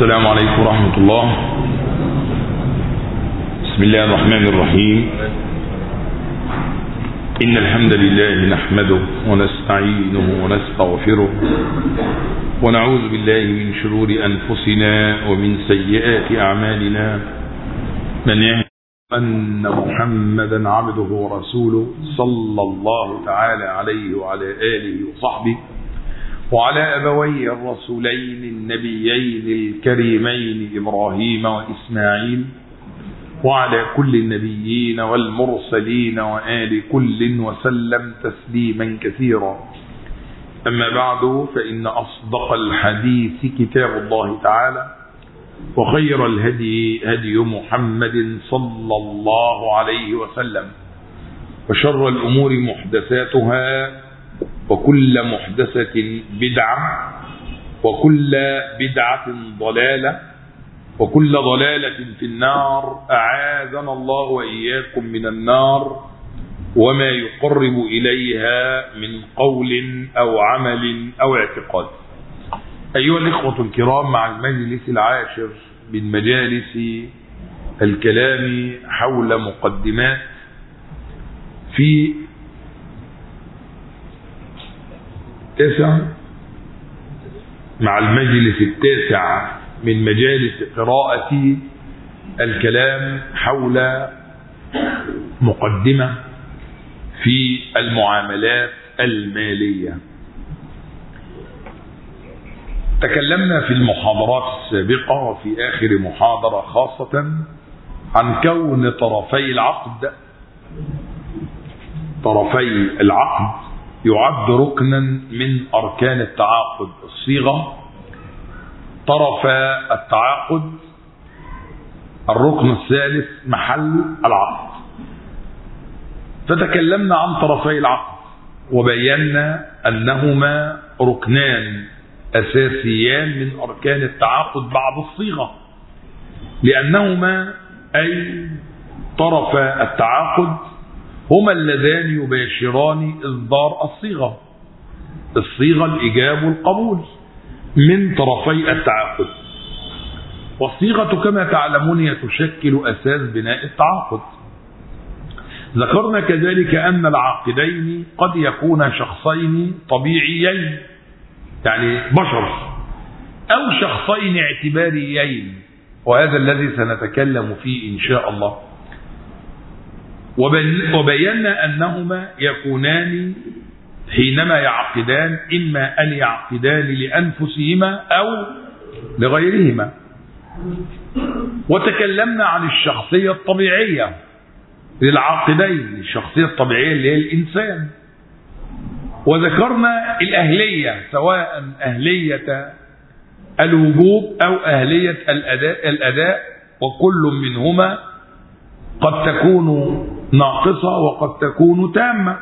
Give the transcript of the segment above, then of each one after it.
السلام عليكم ورحمة الله بسم الله الرحمن الرحيم إن الحمد لله نحمده ونستعينه ونستغفره ونعوذ بالله من شرور أنفسنا ومن سيئات أعمالنا من يهد أن محمدا عبده ورسوله صلى الله تعالى عليه وعلى آله وصحبه وعلى أبوي الرسولين النبيين الكريمين إبراهيم وإسماعيل وعلى كل النبيين والمرسلين وآل كل وسلم تسليما كثيرا أما بعد فإن أصدق الحديث كتاب الله تعالى وخير الهدي هدي محمد صلى الله عليه وسلم وشر الأمور محدثاتها وكل محدثة بدعة وكل بدعة ضلالة وكل ضلالة في النار أعاذنا الله وإياكم من النار وما يقرب إليها من قول أو عمل أو اعتقاد أيها الإخوة الكرام مع المجلس العاشر من مجالس الكلام حول مقدمات في تسع مع المجلس التاسع من مجالس قراءة الكلام حول مقدمة في المعاملات المالية تكلمنا في المحاضرات السابقة وفي آخر محاضرة خاصة عن كون طرفي العقد طرفي العقد يعد ركنا من أركان التعاقد الصيغة طرف التعاقد الركن الثالث محل العقد فتكلمنا عن طرفي العقد وبينا أنهما ركنان أساسيان من أركان التعاقد بعد الصيغة لأنهما أي طرف التعاقد هما اللذان يباشران إصدار الصيغة الصيغة الإجاب والقبول من طرفي التعاقد والصيغة كما تعلمون هي تشكل أساس بناء التعاقد ذكرنا كذلك أن العاقدين قد يكون شخصين طبيعيين يعني بشر أو شخصين اعتباريين وهذا الذي سنتكلم فيه إن شاء الله وبينا أنهما يكونان حينما يعقدان إما أن يعقدان لأنفسهما أو لغيرهما وتكلمنا عن الشخصية الطبيعية للعاقدين الشخصية الطبيعية اللي هي الإنسان وذكرنا الأهلية سواء أهلية الوجوب أو أهلية الأداء, الأداء وكل منهما قد تكون ناقصة وقد تكون تامة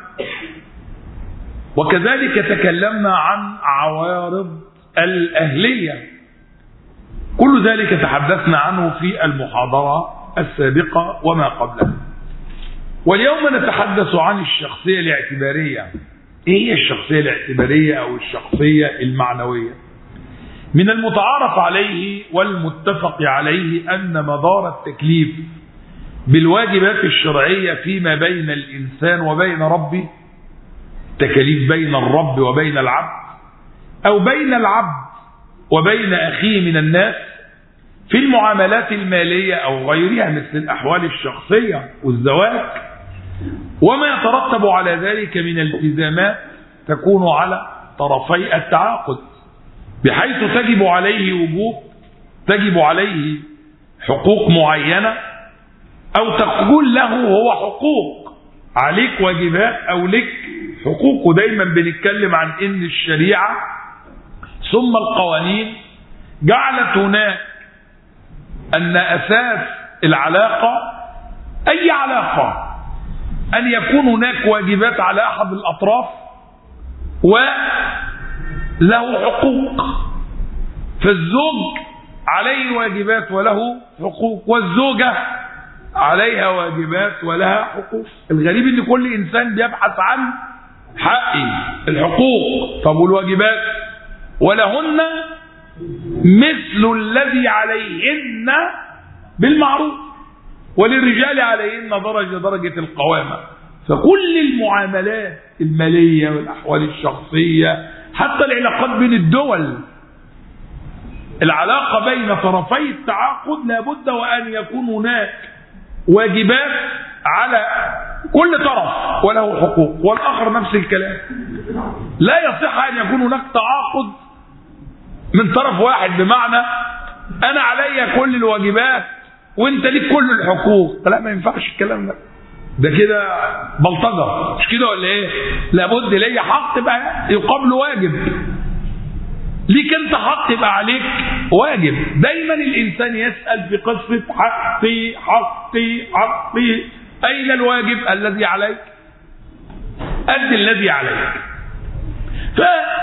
وكذلك تكلمنا عن عوارض الأهلية كل ذلك تحدثنا عنه في المحاضرة السابقة وما قبلها واليوم نتحدث عن الشخصية الاعتبارية ايه هي الشخصية الاعتبارية او الشخصية المعنوية من المتعارف عليه والمتفق عليه ان مدار التكليف بالواجبات الشرعية فيما بين الإنسان وبين ربه تكاليف بين الرب وبين العبد أو بين العبد وبين أخيه من الناس في المعاملات المالية أو غيرها مثل الأحوال الشخصية والزواج وما يترتب على ذلك من التزامات تكون على طرفي التعاقد بحيث تجب عليه وجوب تجب عليه حقوق معينة أو تقول له هو حقوق عليك واجبات أو لك حقوق ودايما بنتكلم عن إن الشريعة ثم القوانين جعلت هناك أن أساس العلاقة أي علاقة أن يكون هناك واجبات على أحد الأطراف وله حقوق فالزوج عليه واجبات وله حقوق والزوجة عليها واجبات ولها حقوق الغريب ان كل انسان بيبحث عن حقي الحقوق طب والواجبات ولهن مثل الذي عليهن بالمعروف وللرجال عليهن درجة درجة القوامة فكل المعاملات المالية والأحوال الشخصية حتى العلاقات بين الدول العلاقة بين طرفي التعاقد لابد وأن يكون هناك واجبات على كل طرف وله حقوق والآخر نفس الكلام لا يصح أن يكون هناك تعاقد من طرف واحد بمعنى أنا علي كل الواجبات وانت ليك كل الحقوق لا ما ينفعش الكلام ده ده كده بلطجه مش كده ولا ايه لابد ليا حق بقى يقابله واجب ليك انت حق يبقى عليك واجب دايما الانسان يسال في قصه حقي حقي حقي اين الواجب الذي عليك اد الذي عليك ف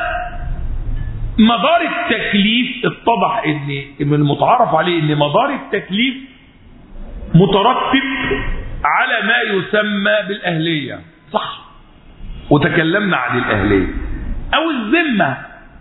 مدار التكليف اتضح ان من المتعارف عليه ان مدار التكليف مترتب على ما يسمى بالاهليه صح وتكلمنا عن الاهليه او الذمه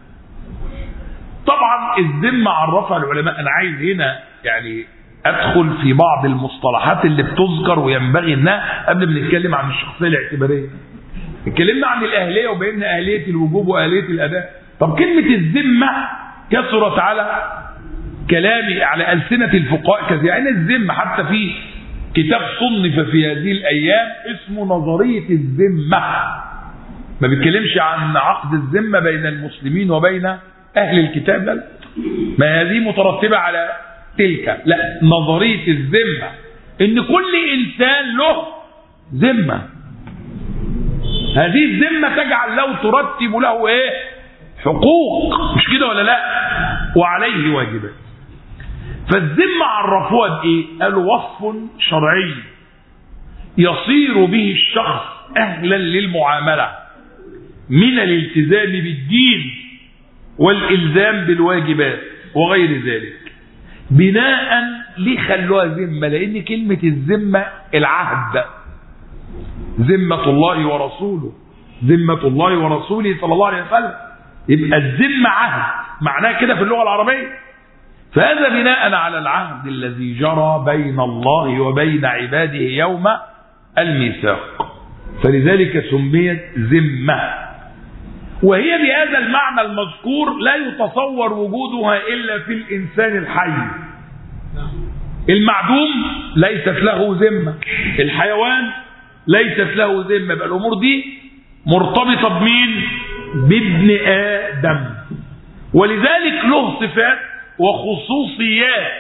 طبعا الذمه عرفها العلماء انا عايز هنا يعني ادخل في بعض المصطلحات اللي بتذكر وينبغي انها قبل ما نتكلم عن الشخصيه الاعتباريه اتكلمنا عن الاهليه وبينا اهليه الوجوب واهليه الاداء طب كلمه الذمه كثرت على كلامي على ألسنة الفقهاء كثير يعني الذمة حتى في كتاب صنف في هذه الأيام اسمه نظرية الذمة ما بيتكلمش عن عقد الذمة بين المسلمين وبين أهل الكتاب لا ما هذه مترتبة على تلك لا نظرية الذمة إن كل إنسان له ذمة هذه الذمة تجعل له ترتب له إيه حقوق مش كده ولا لا وعليه واجبات فالذمة عرفوها بإيه؟ قالوا وصف شرعي يصير به الشخص أهلا للمعاملة من الالتزام بالدين والإلزام بالواجبات وغير ذلك بناء ليه خلوها ذمة لأن كلمة الذمة العهد ذمة الله ورسوله ذمة الله ورسوله صلى الله عليه وسلم يبقى الذمة عهد معناه كده في اللغة العربية فهذا بناء على العهد الذي جرى بين الله وبين عباده يوم الميثاق فلذلك سميت ذمة وهي بهذا المعنى المذكور لا يتصور وجودها إلا في الإنسان الحي المعدوم ليست له ذمة الحيوان ليست له ذمة يبقى الأمور دي مرتبطة بمين بابن آدم ولذلك له صفات وخصوصيات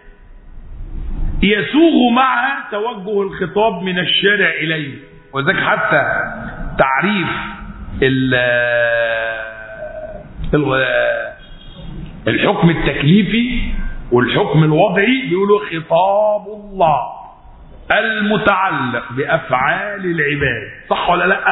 يسوغ معها توجه الخطاب من الشارع إليه وذلك حتى تعريف ال الحكم التكليفي والحكم الوضعي بيقولوا خطاب الله المتعلق بأفعال العباد صح ولا لا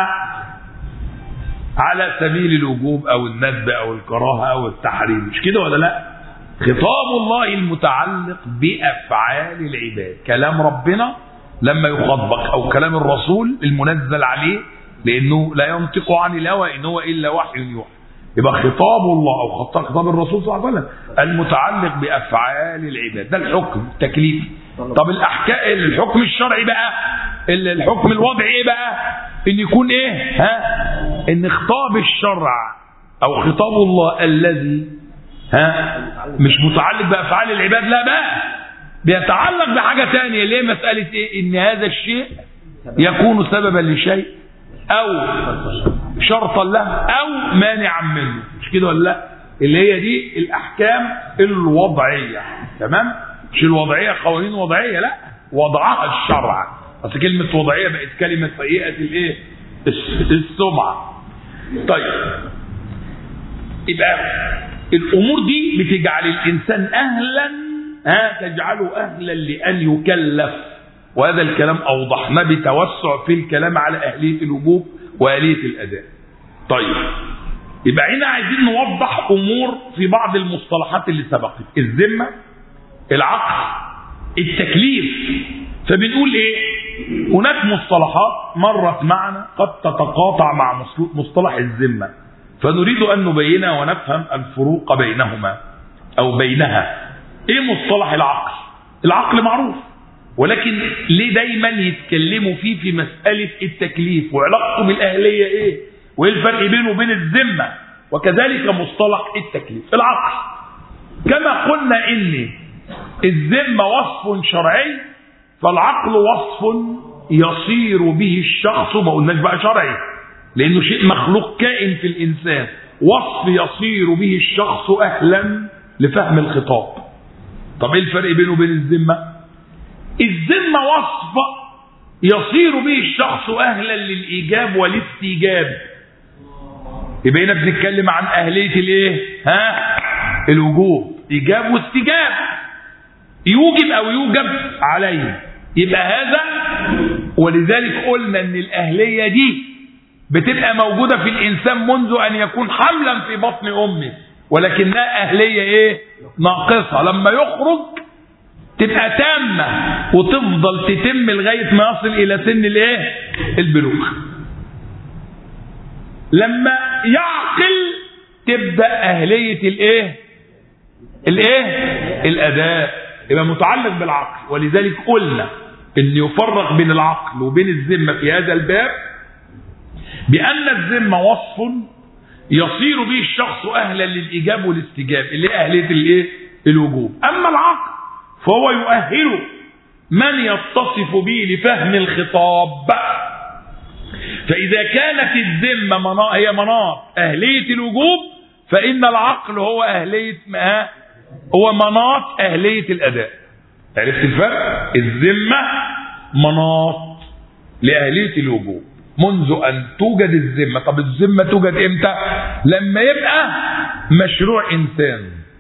على سبيل الوجوب أو الندب أو الكراهة أو التحريم مش كده ولا لا خطاب الله المتعلق بافعال العباد كلام ربنا لما يخاطبك او كلام الرسول المنزل عليه لانه لا ينطق عن الهوى ان هو الا وحي يوحى يبقى خطاب الله او خطاب الرسول صلى الله عليه وسلم المتعلق بافعال العباد ده الحكم التكليفي طب الاحكام الحكم الشرعي بقى الحكم الوضعي ايه بقى ان يكون ايه ها ان خطاب الشرع او خطاب الله الذي ها مش متعلق بافعال العباد لا بقى بيتعلق بحاجه ثانيه اللي هي مساله ايه ان هذا الشيء يكون سببا لشيء او شرطا له او مانعا منه مش كده ولا لا اللي هي دي الاحكام الوضعيه تمام مش الوضعيه قوانين وضعيه لا وضعها الشرع اصل كلمه وضعيه بقت كلمه سيئه الايه السمعه طيب يبقى الامور دي بتجعل الانسان اهلا ها تجعله اهلا لان يكلف وهذا الكلام اوضحناه بتوسع في الكلام على اهليه الوجوب واليه الاداء طيب يبقى هنا عايزين نوضح امور في بعض المصطلحات اللي سبقت الذمه العقل التكليف فبنقول ايه هناك مصطلحات مرت معنا قد تتقاطع مع مصطلح الذمه فنريد أن نبينها ونفهم الفروق بينهما أو بينها إيه مصطلح العقل العقل معروف ولكن ليه دايما يتكلموا فيه في مسألة التكليف وعلاقته بالأهلية إيه وإيه الفرق بينه وبين الذمة وكذلك مصطلح التكليف العقل كما قلنا إن الذمة وصف شرعي فالعقل وصف يصير به الشخص ما قلناش بقى شرعي لأنه شيء مخلوق كائن في الإنسان وصف يصير به الشخص أهلا لفهم الخطاب طب ايه الفرق بينه وبين الذمة الذمة وصف يصير به الشخص أهلا للإيجاب والاستيجاب يبقى هنا بنتكلم عن أهلية الإيه؟ ها؟ الوجوب إيجاب واستيجاب يوجب أو يوجب عليه يبقى هذا ولذلك قلنا ان الاهليه دي بتبقى موجوده في الانسان منذ ان يكون حملا في بطن امه ولكنها اهليه ايه ناقصه لما يخرج تبقى تامه وتفضل تتم لغايه ما يصل الى سن الايه البلوغ لما يعقل تبدا اهليه الايه الايه الاداء يبقى متعلق بالعقل ولذلك قلنا ان يفرق بين العقل وبين الذمه في هذا الباب بان الذمه وصف يصير به الشخص اهلا للاجاب والاستجاب اللي اهليه الايه الوجوب اما العقل فهو يؤهل من يتصف به لفهم الخطاب فاذا كانت الذمه منا... هي مناط اهليه الوجوب فان العقل هو اهليه ما هو مناط اهليه الاداء عرفت الفرق الذمة مناط لأهلية الوجوب منذ أن توجد الذمة طب الذمة توجد إمتى لما يبقى مشروع إنسان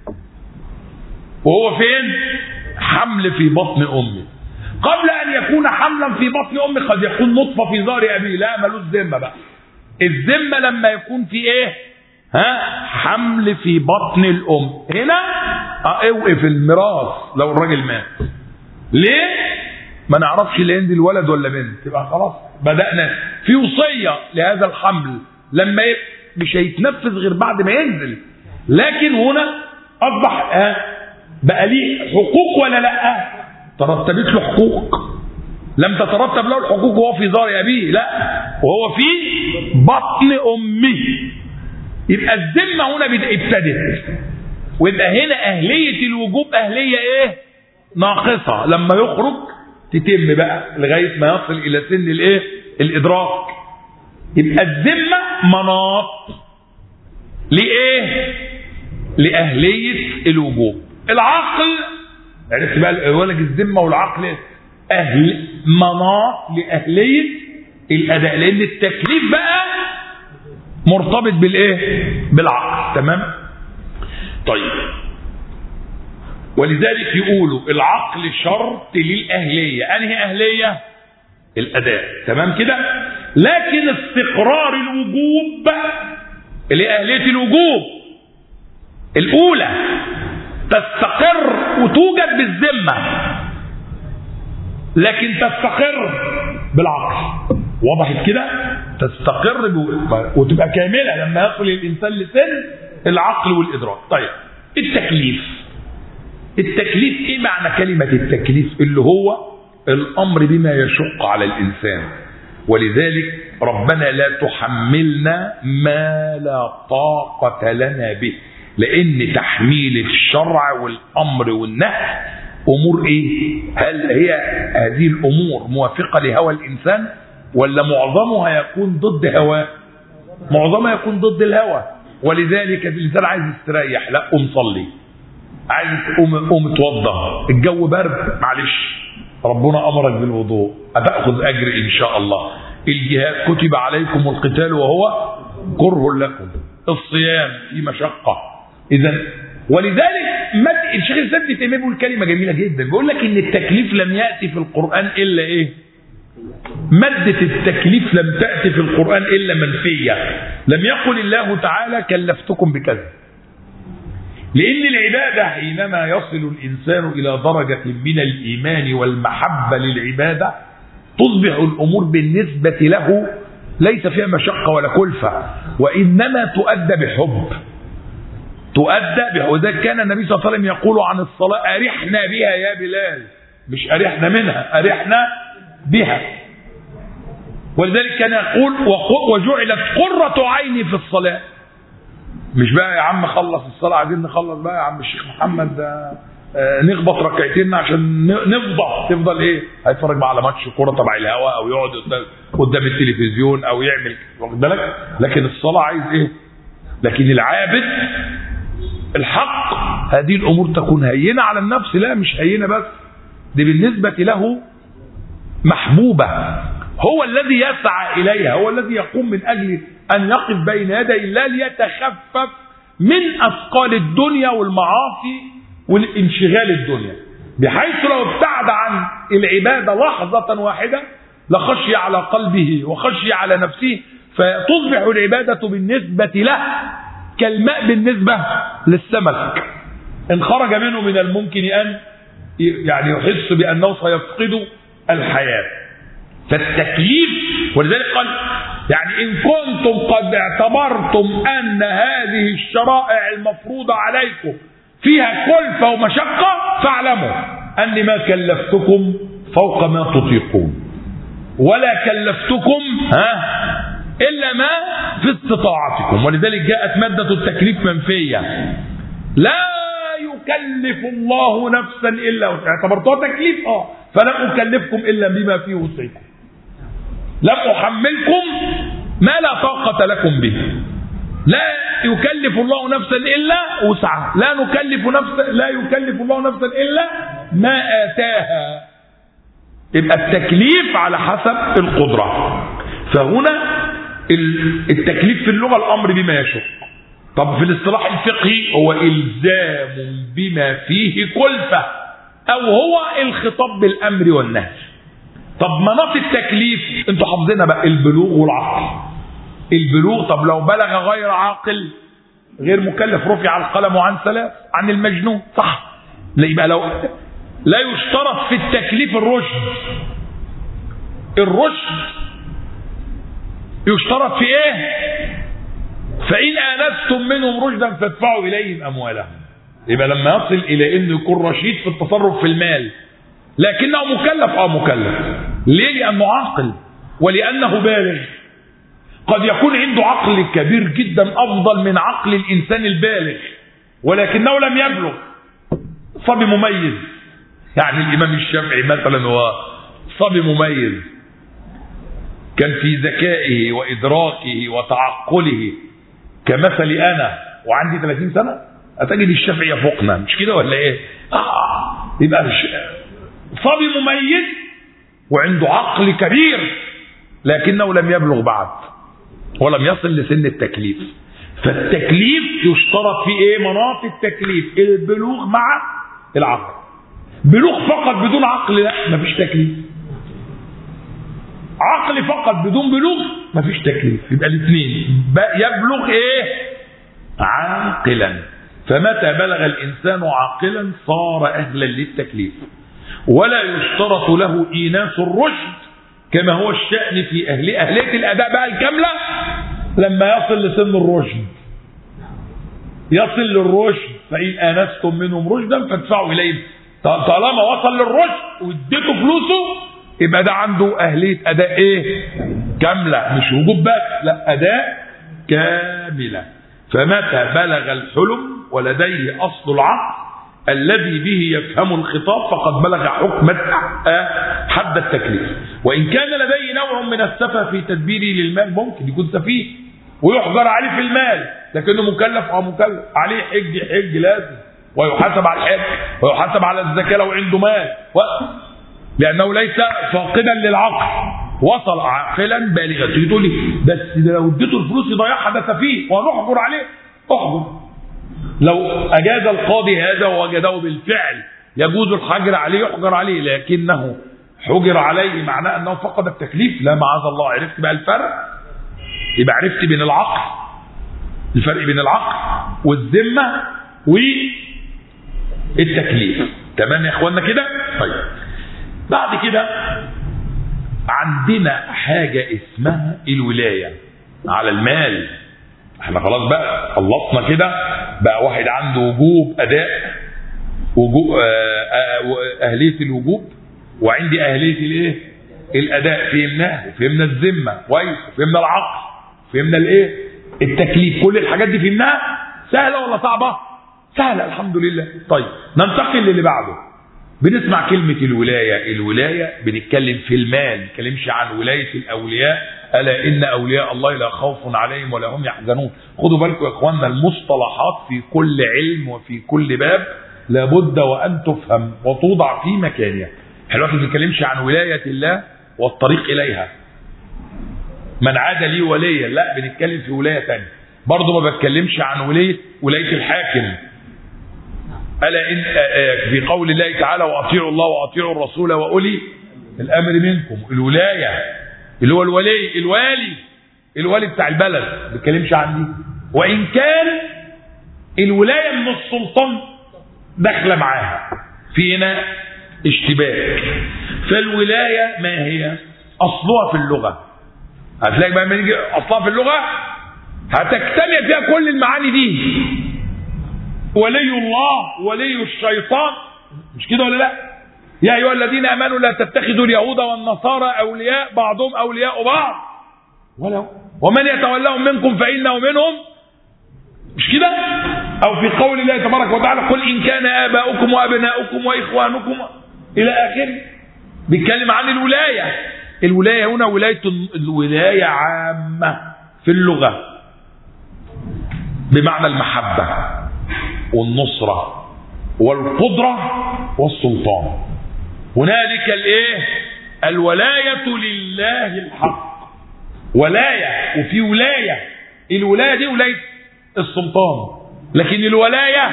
وهو فين حمل في بطن أمه قبل أن يكون حملا في بطن أمه قد يكون نطفة في ظهر أبيه لا ملوش ذمة بقى الذمة لما يكون في إيه ها حمل في بطن الأم هنا اوقف الميراث لو الراجل مات ليه ما نعرفش لين دي الولد ولا بنت يبقى خلاص بدأنا في وصية لهذا الحمل لما مش هيتنفذ غير بعد ما ينزل لكن هنا أصبح آه بقى ليه حقوق ولا لا ترتبت له حقوق لم تترتب له الحقوق وهو في ظهر أبيه لا وهو في بطن أمه يبقى الذمة هنا ابتدت ويبقى هنا أهلية الوجوب أهلية إيه؟ ناقصة لما يخرج تتم بقى لغاية ما يصل إلى سن الإيه؟ الإدراك يبقى الذمة مناط لإيه؟ لأهلية الوجوب العقل عرفت بقى يقول لك الذمة والعقل أهل مناط لأهلية الأداء لأن التكليف بقى مرتبط بالإيه؟ بالعقل تمام؟ طيب ولذلك يقولوا العقل شرط للأهلية أنهي أهلية الأداء تمام كده لكن استقرار الوجوب لأهلية الوجوب الأولى تستقر وتوجد بالذمة لكن تستقر بالعقل وضحت كده تستقر وتبقى كاملة لما يصل الإنسان لسن العقل والإدراك طيب التكليف التكليف ايه معنى كلمة التكليف اللي هو الامر بما يشق على الانسان ولذلك ربنا لا تحملنا ما لا طاقة لنا به لان تحميل الشرع والامر والنهي امور ايه هل هي هذه الامور موافقة لهوى الانسان ولا معظمها يكون ضد هواه معظمها يكون ضد الهوى ولذلك الانسان عايز يستريح لا قوم صلي عايز قوم قوم اتوضى الجو برد معلش ربنا امرك بالوضوء هتاخذ اجر ان شاء الله الجهاد كتب عليكم القتال وهو كره لكم الصيام في مشقه اذا ولذلك مد الشيخ الاسلام ابن تيميه بيقول كلمه جميله جدا بيقول لك ان التكليف لم ياتي في القران الا ايه مادة التكليف لم تأتي في القرآن إلا منفية لم يقل الله تعالى كلفتكم بكذا لأن العبادة حينما يصل الإنسان إلى درجة من الإيمان والمحبة للعبادة تصبح الأمور بالنسبة له ليس فيها مشقة ولا كلفة وإنما تؤدى بحب تؤدى وذلك كان النبي صلى الله عليه وسلم يقول عن الصلاة أرحنا بها يا بلال مش أرحنا منها أرحنا بها ولذلك كان يقول وجعلت قرة عيني في الصلاة مش بقى يا عم خلص الصلاة عايزين نخلص بقى يا عم الشيخ محمد ده آه نخبط ركعتين عشان نفضى تفضل ايه هيتفرج بقى على ماتش كوره تبع الهوا او يقعد قدام قدام التلفزيون او يعمل واخد بالك لكن الصلاه عايز ايه لكن العابد الحق هذه الامور تكون هينه على النفس لا مش هينه بس دي بالنسبه له محبوبه هو الذي يسعى اليها هو الذي يقوم من اجل ان يقف بين يدي الله ليتخفف من اثقال الدنيا والمعاصي والانشغال الدنيا بحيث لو ابتعد عن العباده لحظه واحده لخشي على قلبه وخشي على نفسه فتصبح العباده بالنسبه له كالماء بالنسبه للسمك ان خرج منه من الممكن ان يعني يحس بانه سيفقد الحياه فالتكليف ولذلك قال يعني إن كنتم قد اعتبرتم أن هذه الشرائع المفروضة عليكم فيها كلفة ومشقة فاعلموا أني ما كلفتكم فوق ما تطيقون ولا كلفتكم ها إلا ما في استطاعتكم ولذلك جاءت مادة التكليف منفية لا يكلف الله نفسا إلا وسعها اعتبرتوها تكليف اه فلن أكلفكم إلا بما فيه وسعكم لم أحملكم ما لا طاقة لكم به لا يكلف الله نفسا إلا وسعها لا نكلف نفسا لا يكلف الله نفسا إلا ما آتاها يبقى التكليف على حسب القدرة فهنا التكليف في اللغة الأمر بما يشق طب في الاصطلاح الفقهي هو إلزام بما فيه كلفة أو هو الخطاب بالأمر والنهي طب مناط التكليف انتوا حافظينها بقى البلوغ والعقل البلوغ طب لو بلغ غير عاقل غير مكلف رفع القلم عن ثلاث عن المجنون صح لا يبقى لو لا يشترط في التكليف الرشد الرشد يشترط في ايه فإن آنستم منهم رشدا فادفعوا إليهم أموالهم يبقى لما يصل إلى أنه يكون رشيد في التصرف في المال لكنه مكلف اه مكلف ليه لانه عاقل ولانه بالغ قد يكون عنده عقل كبير جدا افضل من عقل الانسان البالغ ولكنه لم يبلغ صبي مميز يعني الامام الشافعي مثلا هو صبي مميز كان في ذكائه وادراكه وتعقله كمثل انا وعندي 30 سنه اتجد الشافعي يفوقنا مش كده ولا ايه؟ آه يبقى مش صبي مميز وعنده عقل كبير لكنه لم يبلغ بعد ولم يصل لسن التكليف فالتكليف يشترط في ايه مناط التكليف البلوغ مع العقل بلوغ فقط بدون عقل لا مفيش تكليف عقل فقط بدون بلوغ مفيش تكليف يبقى الاثنين يبلغ ايه عاقلا فمتى بلغ الانسان عاقلا صار اهلا للتكليف ولا يشترط له إيناس الرشد كما هو الشأن في أهل أهلية الأداء بقى الكاملة لما يصل لسن الرشد يصل للرشد فإن آنستم منهم رشدا فادفعوا إليهم طالما وصل للرشد واديته فلوسه يبقى ده عنده أهلية أداء إيه؟ كاملة مش وجوب بس لا أداء كاملة فمتى بلغ الحلم ولديه أصل العقل الذي به يفهم الخطاب فقد بلغ حكم حد التكليف وإن كان لديه نوع من السفة في تدبيره للمال ممكن يكون سفيه ويحجر عليه في المال لكنه مكلف أو مكلف عليه حج حج لازم ويحاسب على الحج ويحاسب على الزكاة لو عنده مال و... لأنه ليس فاقدا للعقل وصل عاقلا بالغا تيجي تقول لي بس لو اديته الفلوس يضيعها ده سفيه وهنحجر عليه احجر لو أجاز القاضي هذا ووجده بالفعل يجوز الحجر عليه يحجر عليه لكنه حجر عليه معناه أنه فقد التكليف لا معاذ الله عرفت بقى الفرق يبقى عرفت بين العقل الفرق بين العقل والذمة والتكليف تمام يا اخوانا كده طيب بعد كده عندنا حاجة اسمها الولاية على المال احنا خلاص بقى خلصنا كده بقى واحد عنده وجوب اداء وجوب آه، آه، اهليه الوجوب وعندي اهليه الايه الاداء فهمناه وفهمنا الذمه كويس وفهمنا العقل فهمنا الايه التكليف كل الحاجات دي فهمناها سهله ولا صعبه سهله الحمد لله طيب ننتقل للي بعده بنسمع كلمة الولاية الولاية بنتكلم في المال ما بنتكلمش عن ولاية الأولياء ألا إن أولياء الله لا خوف عليهم ولا هم يحزنون خدوا بالكم يا إخواننا المصطلحات في كل علم وفي كل باب لابد وأن تفهم وتوضع في مكانها احنا دلوقتي ما بنتكلمش عن ولاية الله والطريق إليها من عاد لي وليا لا بنتكلم في ولاية ثانيه برضه ما بتكلمش عن ولاية ولاية الحاكم ألا إن في قول الله تعالى وأطيعوا الله وأطيعوا الرسول وأولي الأمر منكم الولاية اللي هو الولي الوالي الوالي بتاع البلد ما بيتكلمش عن دي وإن كان الولاية من السلطان داخلة معاها في هنا اشتباك فالولاية ما هي أصلها في اللغة هتلاقي بقى لما يجي أصلها في اللغة هتجتمع فيها كل المعاني دي ولي الله ولي الشيطان مش كده ولا لا يا ايها الذين امنوا لا تتخذوا اليهود والنصارى اولياء بعضهم اولياء بعض ولو ومن يتولهم منكم فانه منهم مش كده او في قول الله تبارك وتعالى قل ان كان اباؤكم وابناؤكم واخوانكم الى اخره بيتكلم عن الولايه الولايه هنا ولايه الولايه عامه في اللغه بمعنى المحبه والنصرة والقدرة والسلطان هنالك الايه الولاية لله الحق ولاية وفي ولاية الولاية دي ولاية السلطان لكن الولاية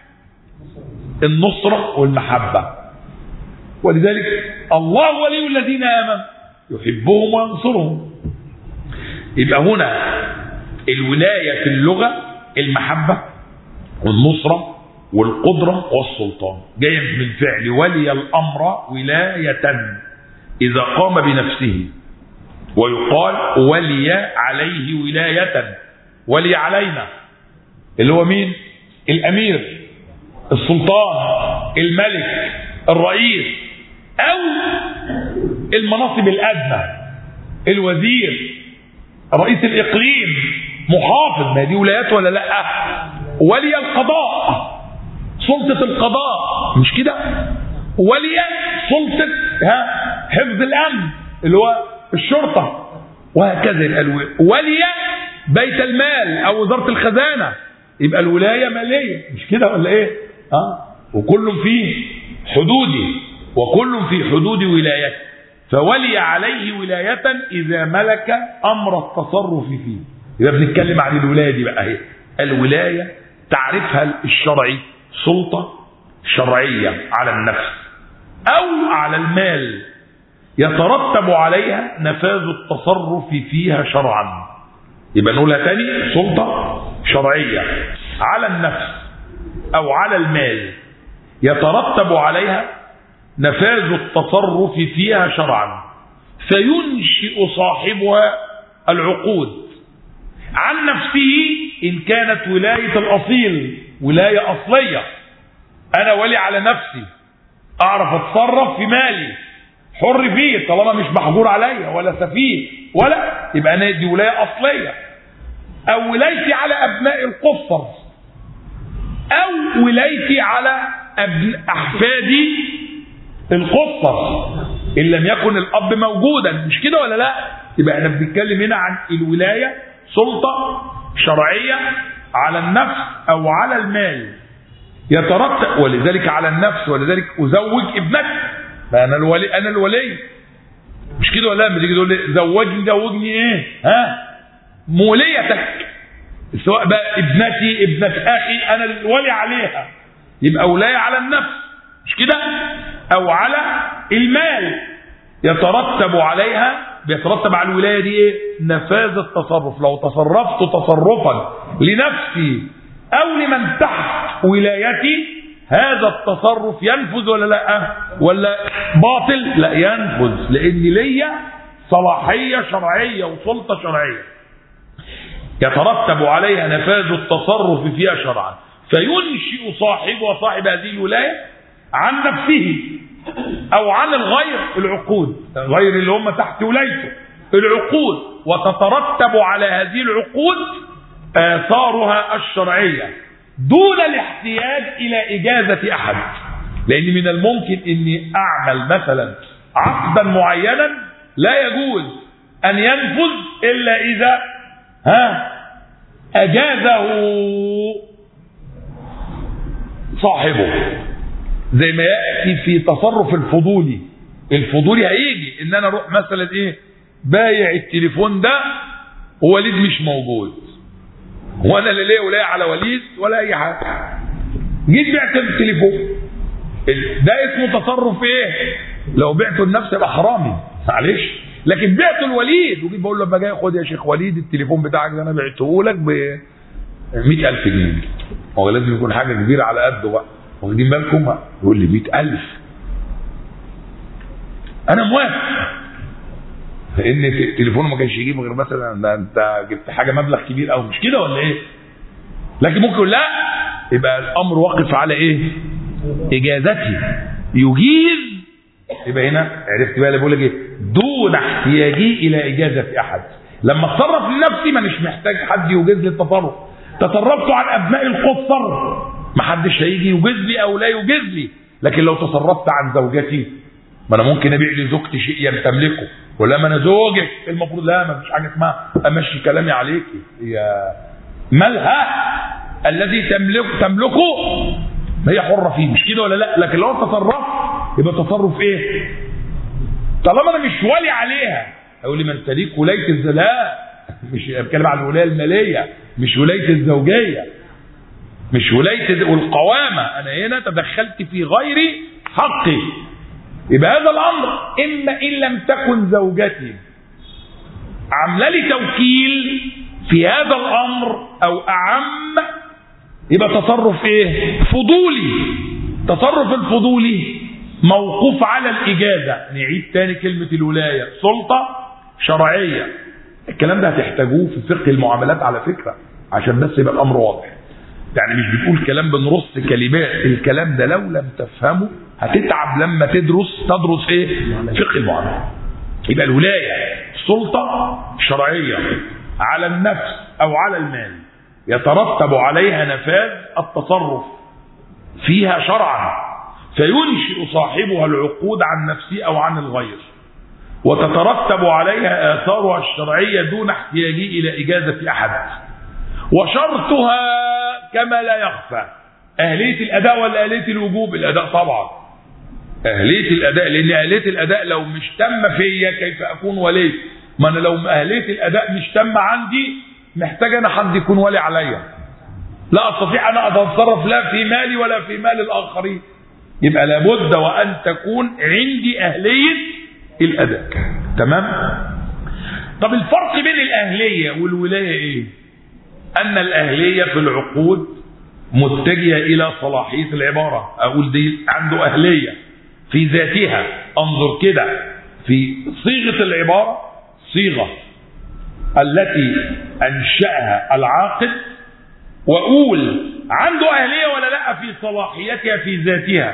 النصرة والمحبة ولذلك الله ولي الذين آمنوا يحبهم وينصرهم يبقى هنا الولاية في اللغة المحبة والنصرة والقدرة والسلطان جاية من فعل ولي الأمر ولاية إذا قام بنفسه ويقال ولي عليه ولاية ولي علينا اللي هو مين الأمير السلطان الملك الرئيس أو المناصب الأدنى الوزير رئيس الإقليم محافظ ما دي ولايات ولا لا ولي القضاء سلطة القضاء مش كده ولي سلطة ها حفظ الأمن اللي هو الشرطة وهكذا يبقى ولي بيت المال أو وزارة الخزانة يبقى الولاية مالية مش كده ولا إيه؟ اه وكل في حدودي وكل في حدود ولايته فولي عليه ولاية إذا ملك أمر التصرف فيه يبقى بنتكلم عن الولاية دي بقى هي الولاية تعرفها الشرعي سلطة شرعية على النفس أو على المال يترتب عليها نفاذ التصرف فيها شرعا يبقى نقولها تاني سلطة شرعية على النفس أو على المال يترتب عليها نفاذ التصرف فيها شرعا فينشئ صاحبها العقود عن نفسه إن كانت ولاية الأصيل ولاية أصلية أنا ولي على نفسي أعرف أتصرف في مالي حر فيه طالما مش محجور عليا ولا سفيه ولا يبقى أنا دي ولاية أصلية أو ولايتي على أبناء القصر أو ولايتي على أبن أحفادي القصر إن لم يكن الأب موجودا مش كده ولا لا يبقى احنا بنتكلم هنا عن الولاية سلطة شرعية على النفس أو على المال يترتب ولذلك على النفس ولذلك أزوج ابنتي ما أنا الولي أنا الولي مش كده ولا لما تيجي تقول لي زوجني زوجني إيه ها موليتك سواء بقى ابنتي ابنة أخي أنا الولي عليها يبقى ولاية على النفس مش كده أو على المال يترتب عليها بيترتب على الولاية دي ايه نفاذ التصرف لو تصرفت تصرفا لنفسي او لمن تحت ولايتي هذا التصرف ينفذ ولا لا ولا باطل لا ينفذ لان ليا صلاحية شرعية وسلطة شرعية يترتب عليها نفاذ التصرف فيها شرعا فينشئ صاحبه صاحب هذه الولاية عن نفسه أو عن الغير العقود غير اللي هم تحت ولايته العقود وتترتب على هذه العقود آثارها الشرعية دون الاحتياج إلى إجازة أحد لأن من الممكن أني أعمل مثلا عقدا معينا لا يجوز أن ينفذ إلا إذا ها أجازه صاحبه زي ما يأتي في تصرف الفضولي الفضولي هيجي ان انا اروح مثلا ايه بايع التليفون ده ووليد مش موجود وانا لا ليا ولا على وليد ولا اي حاجه جيت بعت التليفون ده اسمه تصرف ايه لو بعته لنفسي يبقى حرامي معلش لكن بعته الوليد وجيت بقول له لما جاي خد يا شيخ وليد التليفون بتاعك ده انا بعته لك ب 100000 جنيه هو لازم يكون حاجه كبيره على قده بقى واخدين بالكم يقول لي 100000 انا موافق لان التليفون ما كانش يجيب غير مثلا ده انت جبت حاجه مبلغ كبير قوي مش كده ولا ايه لكن ممكن يقول لا يبقى الامر واقف على ايه اجازتي يجيز يبقى هنا عرفت بقى اللي بقول لك ايه دون احتياجي الى اجازه احد لما اتصرف لنفسي ما مش محتاج حد يوجز لي التصرف تصرفت عن ابناء القصر ما حدش هيجي يوجز لي او لا يوجز لي لكن لو تصرفت عن زوجتي ما انا ممكن ابيع لزوجتي شيء تملكه ولا ما انا زوجك المفروض لا ما فيش حاجه اسمها امشي كلامي عليكي هي مالها الذي تملك تملكه هي حره فيه مش كده ولا لا لكن لو تصرفت يبقى تصرف ايه طالما انا مش ولي عليها هيقول لي ما انت ليك ولايه الزلاء مش بتكلم عن الولايه الماليه مش ولايه الزوجيه مش ولايه والقوامه انا هنا تدخلت في غير حقي يبقى هذا الامر اما ان لم تكن زوجتي عامله لي توكيل في هذا الامر او اعم يبقى تصرف ايه فضولي تصرف الفضولي موقوف على الاجازه نعيد تاني كلمه الولايه سلطه شرعيه الكلام ده هتحتاجوه في فقه المعاملات على فكره عشان بس يبقى الامر واضح يعني مش بتقول كلام بنرص كلمات الكلام ده لو لم تفهمه هتتعب لما تدرس تدرس ايه فقه المعاملات يبقى الولايه سلطه شرعيه على النفس او على المال يترتب عليها نفاذ التصرف فيها شرعا فينشئ صاحبها العقود عن نفسه او عن الغير وتترتب عليها اثارها الشرعيه دون احتياجه الى اجازه احد وشرطها كما لا يخفى اهليه الاداء ولا اهليه الوجوب الاداء طبعا اهليه الاداء لان اهليه الاداء لو مش تم فيا كيف اكون ولي ما انا لو اهليه الاداء مش تم عندي محتاج انا حد يكون ولي عليا لا استطيع انا اتصرف لا في مالي ولا في مال الاخرين يبقى لابد وان تكون عندي اهليه الاداء تمام طب الفرق بين الاهليه والولايه ايه ان الاهليه في العقود متجهه الى صلاحيه العباره اقول دي عنده اهليه في ذاتها انظر كده في صيغه العباره صيغه التي انشاها العاقد واقول عنده اهليه ولا لا في صلاحيتها في ذاتها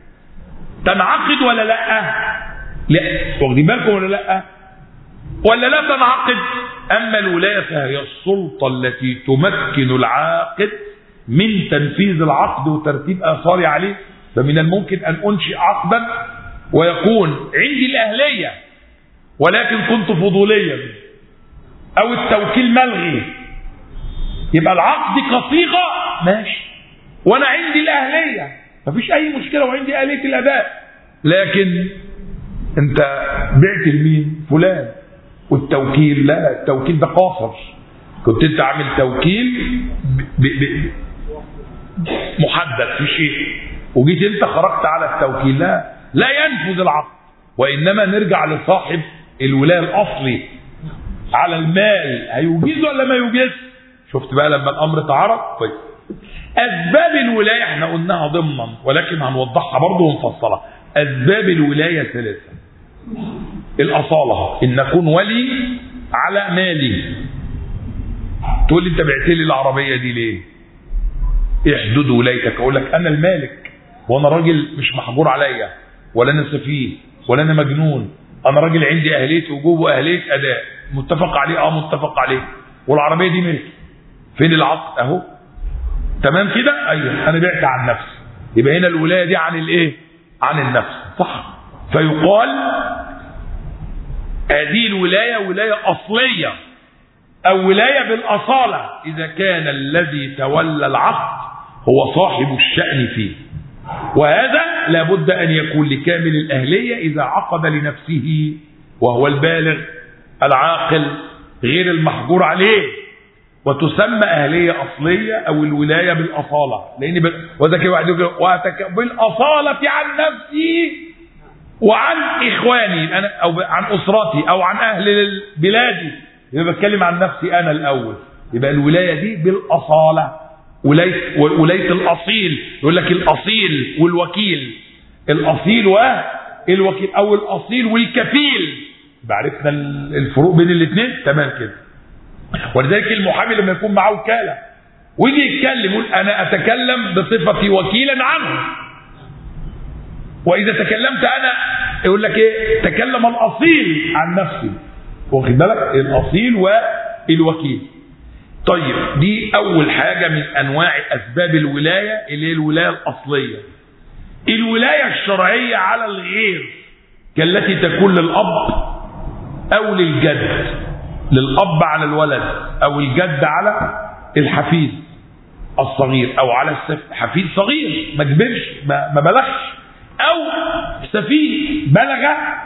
تنعقد ولا لا لا واخدين بالكم ولا لا ولا لا تنعقد اما الولايه فهي السلطه التي تمكن العاقد من تنفيذ العقد وترتيب اثاره عليه فمن الممكن ان انشئ عقدا ويكون عندي الاهليه ولكن كنت فضوليا او التوكيل ملغي يبقى العقد كصيغه ماشي وانا عندي الاهليه مفيش اي مشكله وعندي اليه الاداء لكن انت بعت لمين فلان والتوكيل لا التوكيل ده قاصر كنت انت عامل توكيل ب ب محدد في شيء وجيت انت خرجت على التوكيل لا لا ينفذ العقد وانما نرجع لصاحب الولايه الاصلي على المال هيوجز ولا ما يوجز شفت بقى لما الامر تعرض طيب اسباب الولايه احنا قلناها ضمنا ولكن هنوضحها برضه ونفصلها اسباب الولايه ثلاثه الاصاله ان اكون ولي على مالي تقول لي انت بعت لي العربيه دي ليه ايه حدود ولايتك اقول لك انا المالك وانا راجل مش محجور عليا ولا انا سفيه ولا انا مجنون انا راجل عندي اهليه وجوب واهليه اداء متفق عليه اه متفق عليه والعربيه دي ملكي فين العقد اهو تمام كده ايوه انا بعت عن نفسي يبقى هنا الولايه دي عن الايه عن النفس صح فيقال هذه الولايه ولايه اصليه او ولايه بالاصاله اذا كان الذي تولى العقد هو صاحب الشان فيه وهذا لابد ان يكون لكامل الاهليه اذا عقد لنفسه وهو البالغ العاقل غير المحجور عليه وتسمى أهلية أصلية أو الولاية بالأصالة لأن ب... وذا كده واحد يقول وأتك... بالأصالة عن نفسي وعن إخواني أنا أو عن أسرتي أو عن أهل بلادي يبقى بتكلم عن نفسي أنا الأول يبقى الولاية دي بالأصالة ولاية ولاية الأصيل يقول لك الأصيل والوكيل الأصيل والوكيل أو الأصيل والكفيل بعرفنا الفروق بين الاثنين تمام كده ولذلك المحامي لما يكون معاه وكاله ويجي يتكلم يقول انا اتكلم بصفتي وكيلا عنه واذا تكلمت انا يقول لك ايه تكلم الاصيل عن نفسه واخد بالك الاصيل والوكيل طيب دي اول حاجه من انواع اسباب الولايه اللي هي الولايه الاصليه الولايه الشرعيه على الغير كالتي تكون للاب او للجد للاب على الولد او الجد على الحفيد الصغير او على حفيد صغير ما كبرش ما, ما بلغش او سفيه بلغ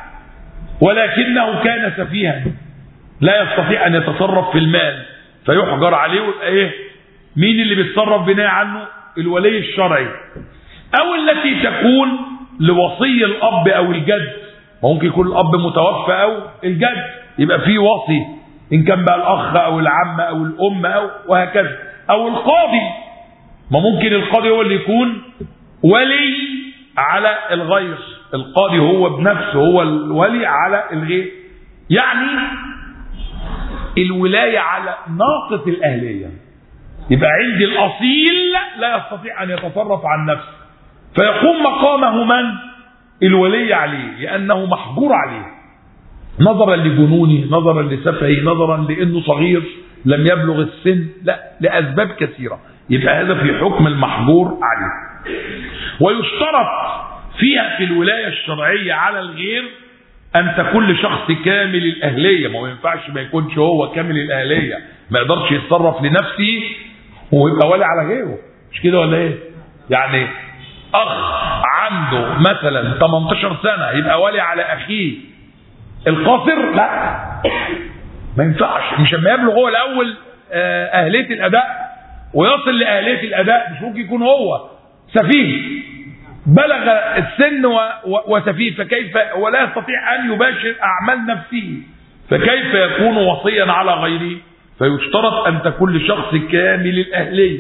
ولكنه كان سفيها لا يستطيع ان يتصرف في المال فيحجر عليه ويبقى ايه مين اللي بيتصرف بناء عنه الولي الشرعي او التي تكون لوصي الاب او الجد ممكن يكون الاب متوفى او الجد يبقى في وصي ان كان بقى الاخ او العم او الام او وهكذا او القاضي ما ممكن القاضي هو اللي يكون ولي على الغير القاضي هو بنفسه هو الولي على الغير يعني الولاية على ناقص الأهلية يبقى عندي الأصيل لا يستطيع أن يتصرف عن نفسه فيقوم مقامه من الولي عليه لأنه محجور عليه نظرا لجنونه نظرا لسفهه نظرا لأنه صغير لم يبلغ السن لا لأسباب كثيرة يبقى هذا في حكم المحجور عليه ويشترط فيها في الولاية الشرعية على الغير أن تكون لشخص كامل الأهلية ما هو ينفعش ما يكونش هو كامل الأهلية ما يقدرش يتصرف لنفسه ويبقى ولي على غيره مش كده ولا ايه يعني أخ عنده مثلا 18 سنة يبقى ولي على أخيه القاصر لا ما ينفعش مش لما يبلغ هو الأول أهلية الأداء ويصل لأهلية الأداء مش ممكن يكون هو سفيه بلغ السن و... و... وسفيه فكيف ولا يستطيع أن يباشر أعمال نفسه فكيف يكون وصيا على غيره فيشترط أن تكون لشخص كامل الأهلية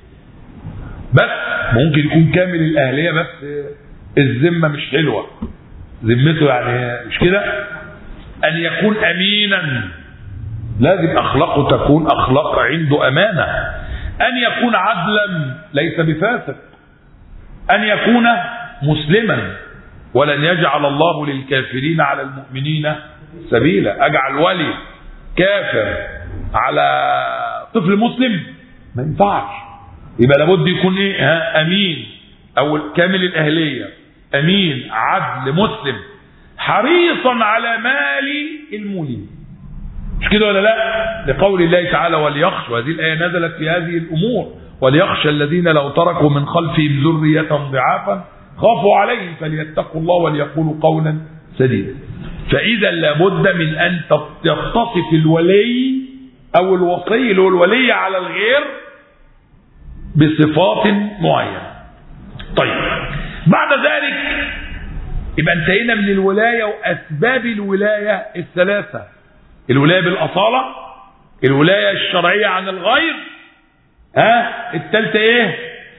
بس ممكن يكون كامل الأهلية بس الذمة مش حلوة ذمته يعني مش كده أن يكون أمينا لازم أخلاقه تكون أخلاق عنده أمانة أن يكون عدلا ليس بفاسق أن يكون مسلما ولن يجعل الله للكافرين على المؤمنين سبيلا أجعل ولي كافر على طفل مسلم ما ينفعش يبقى لابد يكون ايه ها امين او كامل الاهليه امين عدل مسلم حريصا على مال المولي مش كده ولا لا لقول الله تعالى وليخشى وهذه الايه نزلت في هذه الامور وليخشى الذين لو تركوا من خلفهم ذرية ضعافا خافوا عليهم فليتقوا الله وليقولوا قولا سديدا فإذا لابد من أن يتصف الولي أو الوصي اللي هو الولي على الغير بصفات معينة طيب بعد ذلك يبقى انتهينا من الولاية وأسباب الولاية الثلاثة الولاية بالأصالة الولاية الشرعية عن الغير ها التالتة ايه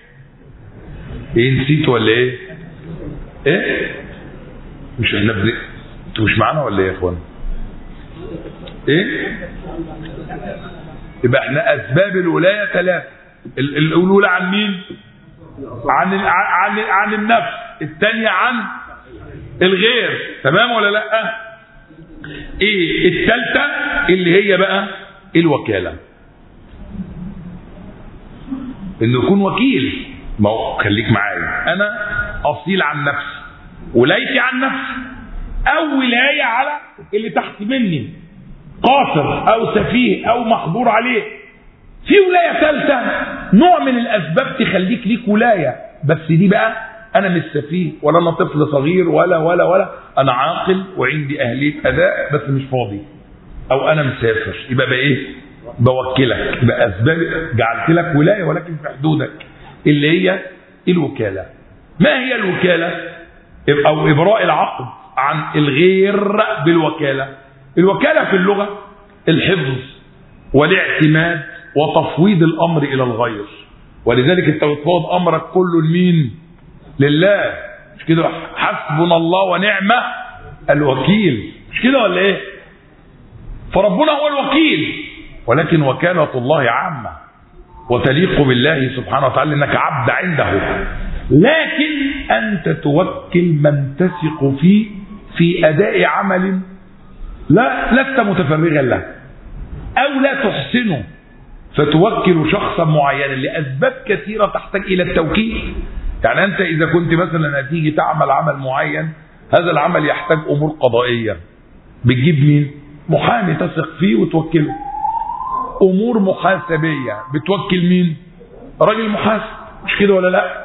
ايه نسيت ولا ايه ايه مش احنا بن... انتوا مش معانا ولا ايه يا اخوان ايه يبقى احنا اسباب الولاية ثلاثة ال- ال- الاولى عن مين عن ال- عن عن النفس الثانيه عن الغير تمام ولا لا ايه الثالثه اللي هي بقى الوكاله انه يكون وكيل ما هو خليك معايا انا اصيل عن نفسي ولايتي عن نفسي او ولايه على اللي تحت مني قاصر او سفيه او محظور عليه في ولايه ثالثه نوع من الاسباب تخليك ليك ولايه بس دي بقى انا مش سفيه ولا انا طفل صغير ولا ولا ولا انا عاقل وعندي اهليه اداء بس مش فاضي او انا مسافر يبقى بقى ايه بوكلك يبقى اسباب جعلت لك ولايه ولكن في حدودك اللي هي الوكاله ما هي الوكاله او ابراء العقد عن الغير بالوكاله الوكاله في اللغه الحفظ والاعتماد وتفويض الامر الى الغير ولذلك انت بتفوض امرك كله لمين لله مش كده حسبنا الله ونعم الوكيل مش كده ولا ايه فربنا هو الوكيل ولكن وكالة الله عامة وتليق بالله سبحانه وتعالى انك عبد عنده لكن انت توكل من تثق فيه في اداء عمل لا لست متفرغا له او لا تحسنه فتوكل شخصا معينا لاسباب كثيره تحتاج الى التوكيل يعني انت اذا كنت مثلا هتيجي تعمل عمل معين هذا العمل يحتاج امور قضائيه بتجيب مين محامي تثق فيه وتوكله امور محاسبيه بتوكل مين راجل محاسب مش كده ولا لا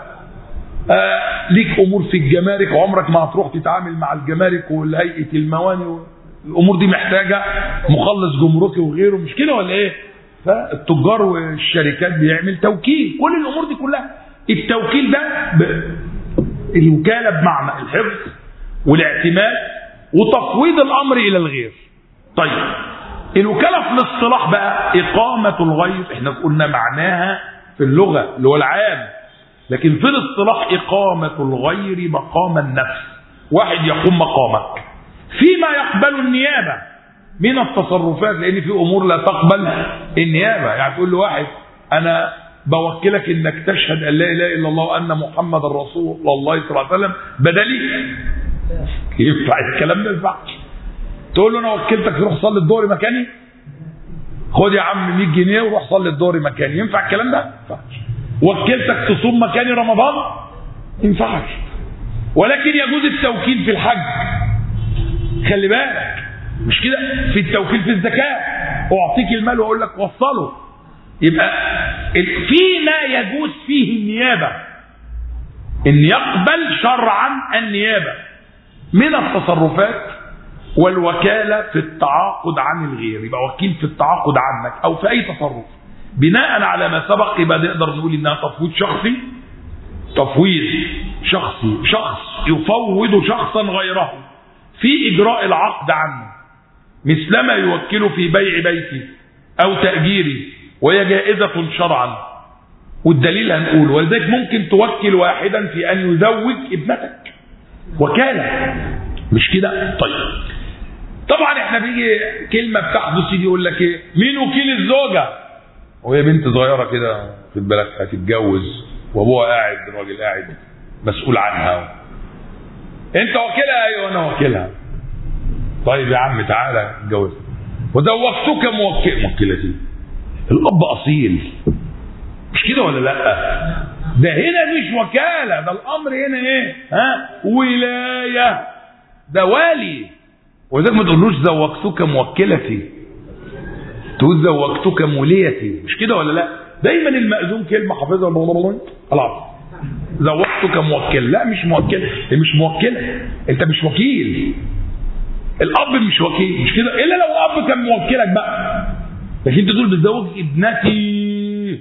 آه ليك امور في الجمارك عمرك ما هتروح تتعامل مع الجمارك والهيئه المواني الامور دي محتاجه مخلص جمركي وغيره مش كده ولا ايه فالتجار والشركات بيعمل توكيل كل الامور دي كلها التوكيل ده ب... الوكاله بمعنى الحفظ والاعتماد وتفويض الامر الى الغير طيب الوكاله في الاصطلاح بقى اقامه الغير احنا قلنا معناها في اللغه اللي هو العام لكن في الاصطلاح اقامه الغير مقام النفس واحد يقوم مقامك فيما يقبل النيابه من التصرفات لان في امور لا تقبل النيابه يعني تقول لواحد انا بوكلك انك تشهد ان لا اله الا الله وان محمد رسول الله صلى الله عليه وسلم بدلي ينفع الكلام ده ينفعش تقول له انا وكلتك تروح صلي الظهر مكاني خد يا عم 100 جنيه وروح صلي الظهر مكاني ينفع الكلام ده؟ ما ينفعش وكلتك تصوم مكاني رمضان ما ينفعش ولكن يجوز التوكيل في الحج خلي بالك مش كده في التوكيل في الزكاه اعطيك المال واقول لك وصله يبقى فيما يجوز فيه النيابه ان يقبل شرعا النيابه من التصرفات والوكاله في التعاقد عن الغير يبقى وكيل في التعاقد عنك او في اي تصرف بناء على ما سبق يبقى نقدر نقول انها تفويض شخصي تفويض شخصي شخص يفوض شخصا غيره في اجراء العقد عنه مثلما يوكله في بيع بيته او تاجيره وهي جائزه شرعا والدليل هنقول ولذلك ممكن توكل واحدا في ان يزوج ابنتك وكاله مش كده طيب طبعا احنا بيجي كلمه بتحدث يجي يقول لك ايه مين وكيل الزوجه وهي بنت صغيره كده في بالك هتتجوز وابوها قاعد الراجل قاعد مسؤول عنها انت وكيلها ايوه انا وكيلها طيب يا عم تعالى اتجوز وزوجتك موكل موكلتي الاب اصيل مش كده ولا لا ده هنا مش وكاله ده الامر هنا ايه ها ولايه ده والي ولذلك ما تقولوش زوجتك موكلتي تقول زوجتك موليتي مش كده ولا لا دايما المأذون كلمه حافظها خلاص زوجتك موكل لا مش موكل هي مش موكله انت مش وكيل الاب مش وكيل مش كده الا لو الاب كان موكلك بقى لكن انت تقول بتزوج ابنتي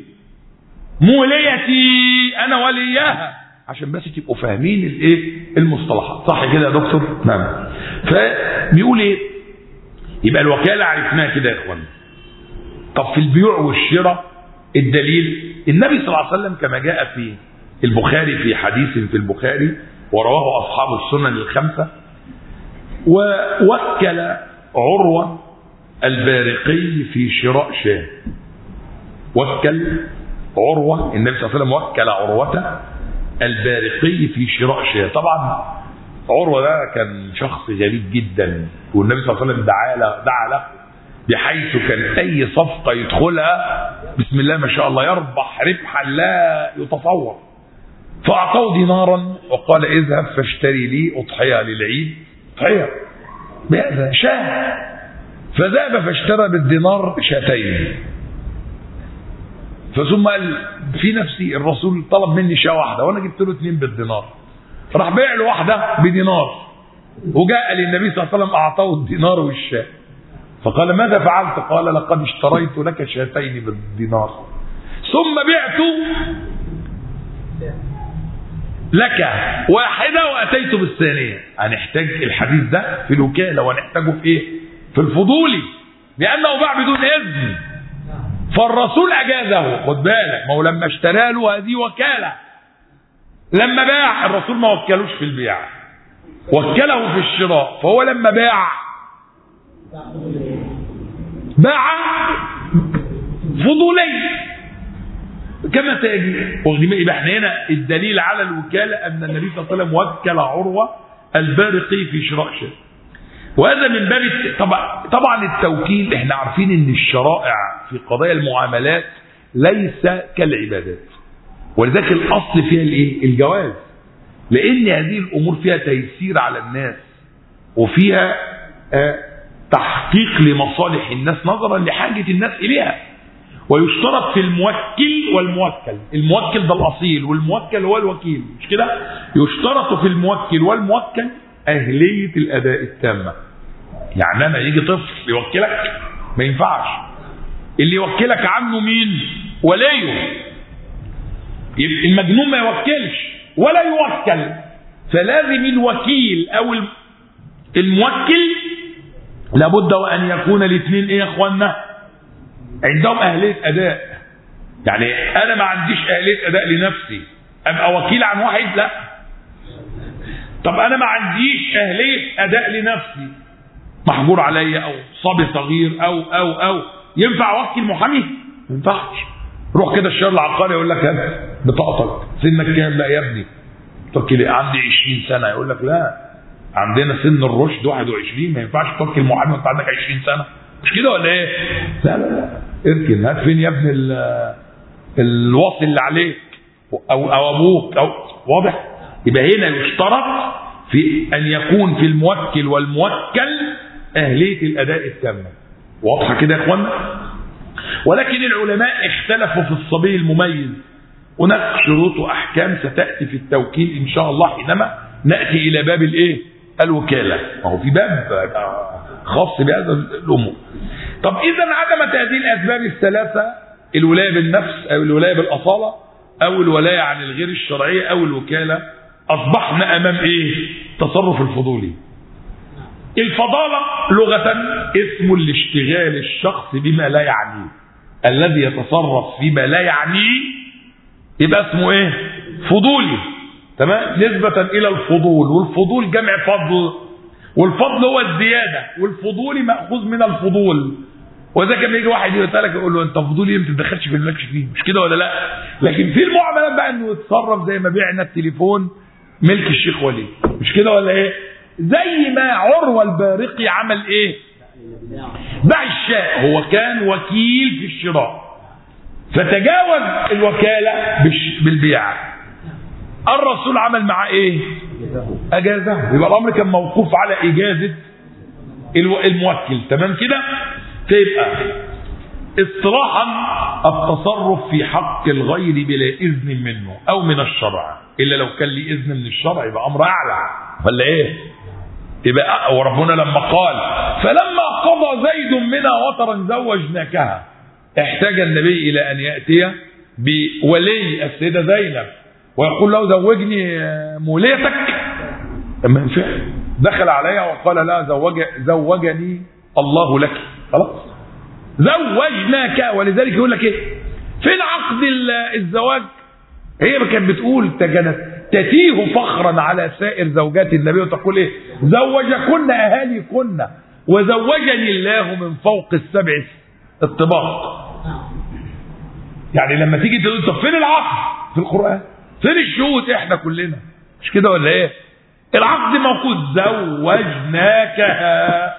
موليتي انا وليها عشان بس تبقوا فاهمين الايه المصطلحات صح كده يا دكتور نعم فبيقول ايه يبقى الوكاله عرفناها كده يا اخوان طب في البيوع والشراء الدليل النبي صلى الله عليه وسلم كما جاء في البخاري في حديث في البخاري ورواه اصحاب السنن الخمسه ووكل عروه البارقي في شراء شاه وكل عروة النبي صلى الله عليه وسلم وكل عروة البارقي في شراء شيء طبعا عروة ده كان شخص غريب جدا والنبي صلى الله عليه وسلم دعا له دعا له بحيث كان أي صفقة يدخلها بسم الله ما شاء الله يربح ربحا لا يتصور فأعطوه دينارا وقال اذهب فاشتري لي أضحية للعيد أضحية بهذا شاه فذهب فاشترى بالدينار شاتين فثم قال في نفسي الرسول طلب مني شاه واحده وانا جبت له اثنين بالدينار راح بيع له واحده بدينار وجاء للنبي صلى الله عليه وسلم اعطاه الدينار والشاه فقال ماذا فعلت قال لقد اشتريت لك شاتين بالدينار ثم بعت لك واحدة وأتيت بالثانية هنحتاج الحديث ده في الوكالة ونحتاجه في إيه في الفضولي لأنه باع بدون إذن فالرسول أجازه خد بالك ما هو لما اشترى له هذه وكالة لما باع الرسول ما وكلوش في البيع وكله في الشراء فهو لما باع باع فضولي كما سيجي واخدين يبقى احنا هنا الدليل على الوكاله ان النبي صلى الله عليه وسلم وكل عروه البارقي في شراء شيء وهذا من باب طبعا طبعا التوكيل احنا عارفين ان الشرائع في قضايا المعاملات ليس كالعبادات ولذلك الاصل فيها الايه؟ الجواز لان هذه الامور فيها تيسير على الناس وفيها آه تحقيق لمصالح الناس نظرا لحاجه الناس اليها ويشترط في الموكل والموكل الموكل ده الاصيل والموكل هو الوكيل مش كده يشترط في الموكل والموكل اهليه الاداء التامه يعني انا يجي طفل يوكلك ما ينفعش اللي يوكلك عنه مين وليه يبقى المجنون ما يوكلش ولا يوكل فلازم الوكيل او الموكل لابد وان يكون الاثنين ايه يا اخوانا عندهم اهليه اداء يعني انا ما عنديش اهليه اداء لنفسي ابقى وكيل عن واحد لا طب انا ما عنديش اهليه اداء لنفسي محجور عليا او صبي صغير او او او ينفع اوكل محامي ما ينفعش روح كده الشهر العقاري يقول لك هات بطاقتك سنك كام لا يا ابني توكل عندي 20 سنه يقول لك لا عندنا سن الرشد 21 ما ينفعش توكل محامي وانت عندك 20 سنه مش كده ولا ايه؟ لا لا لا اركن هات فين يا ابني الوصي اللي عليك او او ابوك او واضح؟ يبقى هنا يشترط في ان يكون في الموكل والموكل اهليه الاداء التامه. واضحه كده يا اخوانا؟ ولكن العلماء اختلفوا في الصبي المميز هناك شروط واحكام ستاتي في التوكيل ان شاء الله حينما ناتي الى باب الايه؟ الوكاله. ما هو في باب خاص بهذا الامور. طب اذا عدمت هذه الاسباب الثلاثه الولايه بالنفس او الولايه بالاصاله او الولايه عن الغير الشرعيه او الوكاله اصبحنا امام ايه؟ تصرف الفضولي. الفضاله لغه اسم لاشتغال الشخص بما لا يعنيه. الذي يتصرف فيما لا يعنيه يبقى اسمه ايه؟ فضولي. تمام؟ نسبة إلى الفضول، والفضول جمع فضل والفضل هو الزيادة والفضولي مأخوذ من الفضول وذاك لما يجي واحد يسألك يقول له انت فضولي ما تتدخلش في الملكش فيه مش كده ولا لا لكن في المعاملات بقى انه يتصرف زي ما بعنا التليفون ملك الشيخ ولي مش كده ولا ايه زي ما عروة البارقي عمل ايه باع الشاء هو كان وكيل في الشراء فتجاوز الوكالة بالبيع الرسول عمل معاه ايه اجازه يبقى الامر كان موقوف على اجازه الموكل تمام كده فيبقى اصطلاحا التصرف في حق الغير بلا اذن منه او من الشرع الا لو كان لي اذن من الشرع يبقى امر اعلى ولا ايه يبقى وربنا لما قال فلما قضى زيد منها وطرا زوجناكها احتاج النبي الى ان ياتي بولي السيده زينب ويقول له زوجني موليتك ما ينفع دخل عليها وقال لا زوج زوجني الله لك خلاص زوجناك ولذلك يقول لك ايه فين عقد الزواج هي كانت بتقول كانت تتيه فخرا على سائر زوجات النبي وتقول ايه زوجكن اهاليكن وزوجني الله من فوق السبع الطباق يعني لما تيجي تقول طب فين العقد في القرآن فين الشهود احنا كلنا مش كده ولا ايه العقد موجود زوجناكها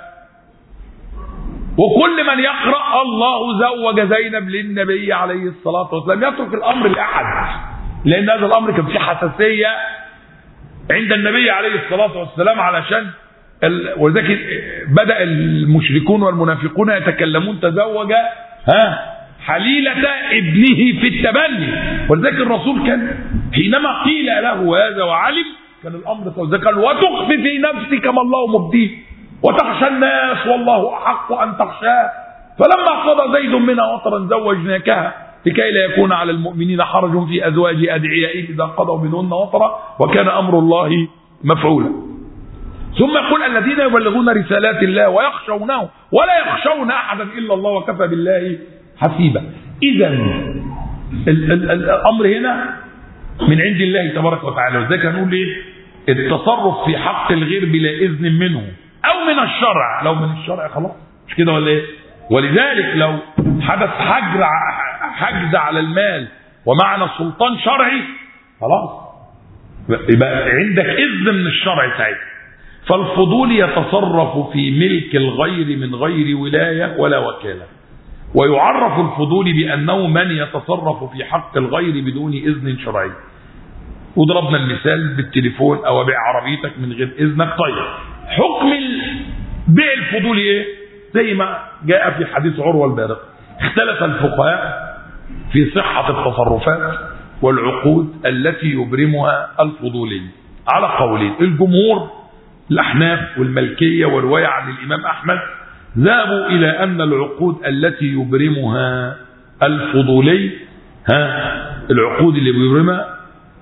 وكل من يقرأ الله زوج زينب للنبي عليه الصلاة والسلام يترك الأمر لأحد لأن هذا الأمر كان فيه حساسية عند النبي عليه الصلاة والسلام علشان ال... ولذلك بدأ المشركون والمنافقون يتكلمون تزوج ها حليلة ابنه في التبني ولذلك الرسول كان حينما قيل له هذا وعلم كان الأمر قال وتخفي في نفسك ما الله مبديه وتخشى الناس والله أحق أن تخشاه فلما قضى زيد منها وطرا زوجناكها لكي لا يكون على المؤمنين حرج في أزواج أدعيائهم إذا قضوا منهن وطرا وكان أمر الله مفعولا ثم يقول الذين يبلغون رسالات الله ويخشونه ولا يخشون أحدا إلا الله وكفى بالله حسيبا إذا الأمر هنا من عند الله تبارك وتعالى وذلك هنقول إيه التصرف في حق الغير بلا إذن منه او من الشرع لو من الشرع خلاص مش كده ولا ايه ولذلك لو حدث حجر حجز على المال ومعنى سلطان شرعي خلاص يبقى عندك اذن من الشرع ساعتها فالفضول يتصرف في ملك الغير من غير ولايه ولا وكاله ويعرف الفضول بانه من يتصرف في حق الغير بدون اذن شرعي وضربنا المثال بالتليفون او بيع عربيتك من غير اذنك طيب حكم بيع الفضول ايه زي ما جاء في حديث عروه البارق اختلف الفقهاء في صحه التصرفات والعقود التي يبرمها الفضولي على قولين الجمهور الاحناف والملكيه وروايه عن الامام احمد ذهبوا الى ان العقود التي يبرمها الفضولي ها العقود اللي بيبرمها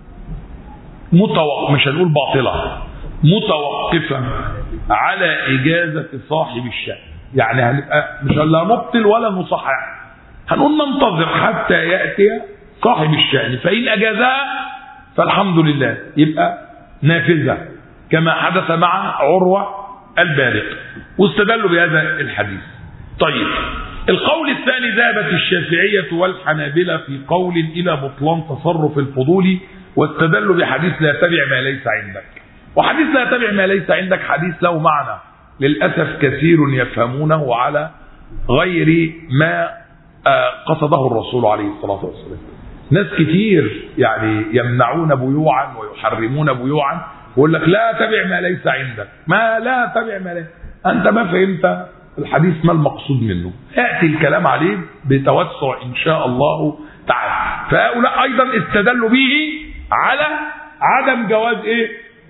متوقف مش هنقول باطله متوقفة على إجازة صاحب الشأن يعني هنبقى مش لا نبطل ولا نصحح هنقول ننتظر حتى يأتي صاحب الشأن فإن أجازها فالحمد لله يبقى نافذة كما حدث مع عروة البارق واستدلوا بهذا الحديث طيب القول الثاني ذهبت الشافعية والحنابلة في قول إلى بطلان تصرف الفضولي واستدلوا بحديث لا تبع ما ليس عندك وحديث لا تبع ما ليس عندك حديث له معنى للأسف كثير يفهمونه على غير ما قصده الرسول عليه الصلاة والسلام ناس كتير يعني يمنعون بيوعا ويحرمون بيوعا ويقول لك لا تبع ما ليس عندك ما لا تبع ما ليس أنت ما فهمت الحديث ما المقصود منه يأتي الكلام عليه بتوسع إن شاء الله تعالى فهؤلاء أيضا استدلوا به على عدم جواز إيه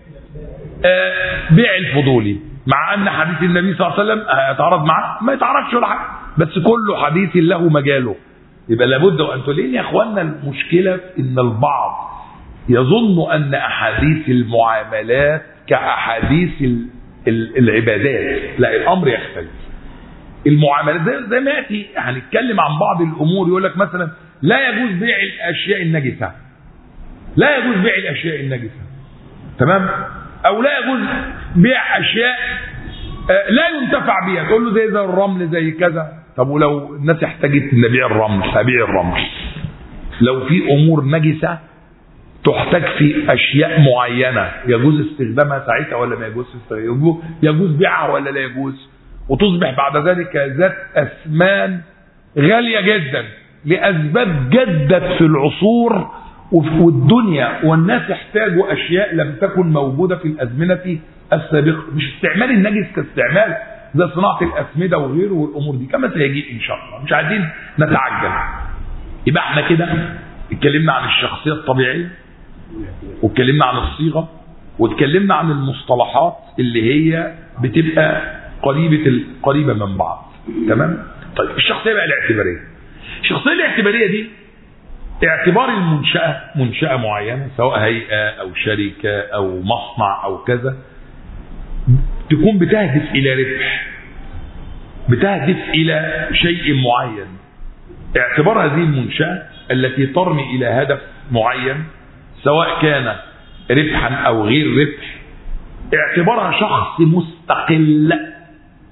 بيع الفضولي مع ان حديث النبي صلى الله عليه وسلم هيتعارض معاه ما يتعارضش ولا حاجه بس كل حديث له مجاله يبقى لابد وان تقول يا اخوانا المشكله في ان البعض يظن ان احاديث المعاملات كاحاديث العبادات لا الامر يختلف المعاملات زي, زي ما ياتي هنتكلم عن بعض الامور يقول لك مثلا لا يجوز بيع الاشياء النجسه لا يجوز بيع الاشياء النجسه تمام او لا يجوز بيع اشياء لا ينتفع بها تقول له زي زي الرمل زي كذا طب ولو الناس احتاجت لبيع الرمل هبيع الرمل لو في امور نجسه تحتاج في اشياء معينه يجوز استخدامها ساعتها ولا ما يجوز استخدامها يجوز بيعها ولا لا يجوز وتصبح بعد ذلك ذات اثمان غاليه جدا لاسباب جدت في العصور والدنيا والناس احتاجوا اشياء لم تكن موجوده في الازمنه السابقه مش استعمال النجس كاستعمال زي صناعه الاسمده وغيره والامور دي كما سيجيء ان شاء الله مش عايزين نتعجل يبقى احنا كده اتكلمنا عن الشخصيه الطبيعيه واتكلمنا عن الصيغه واتكلمنا عن المصطلحات اللي هي بتبقى قريبه قريبه من بعض تمام طيب الشخصيه بقى الاعتباريه الشخصيه الاعتباريه دي اعتبار المنشأة منشأة معينة سواء هيئة أو شركة أو مصنع أو كذا تكون بتهدف إلى ربح بتهدف إلى شيء معين اعتبار هذه المنشأة التي ترمي إلى هدف معين سواء كان ربحا أو غير ربح اعتبارها شخص مستقل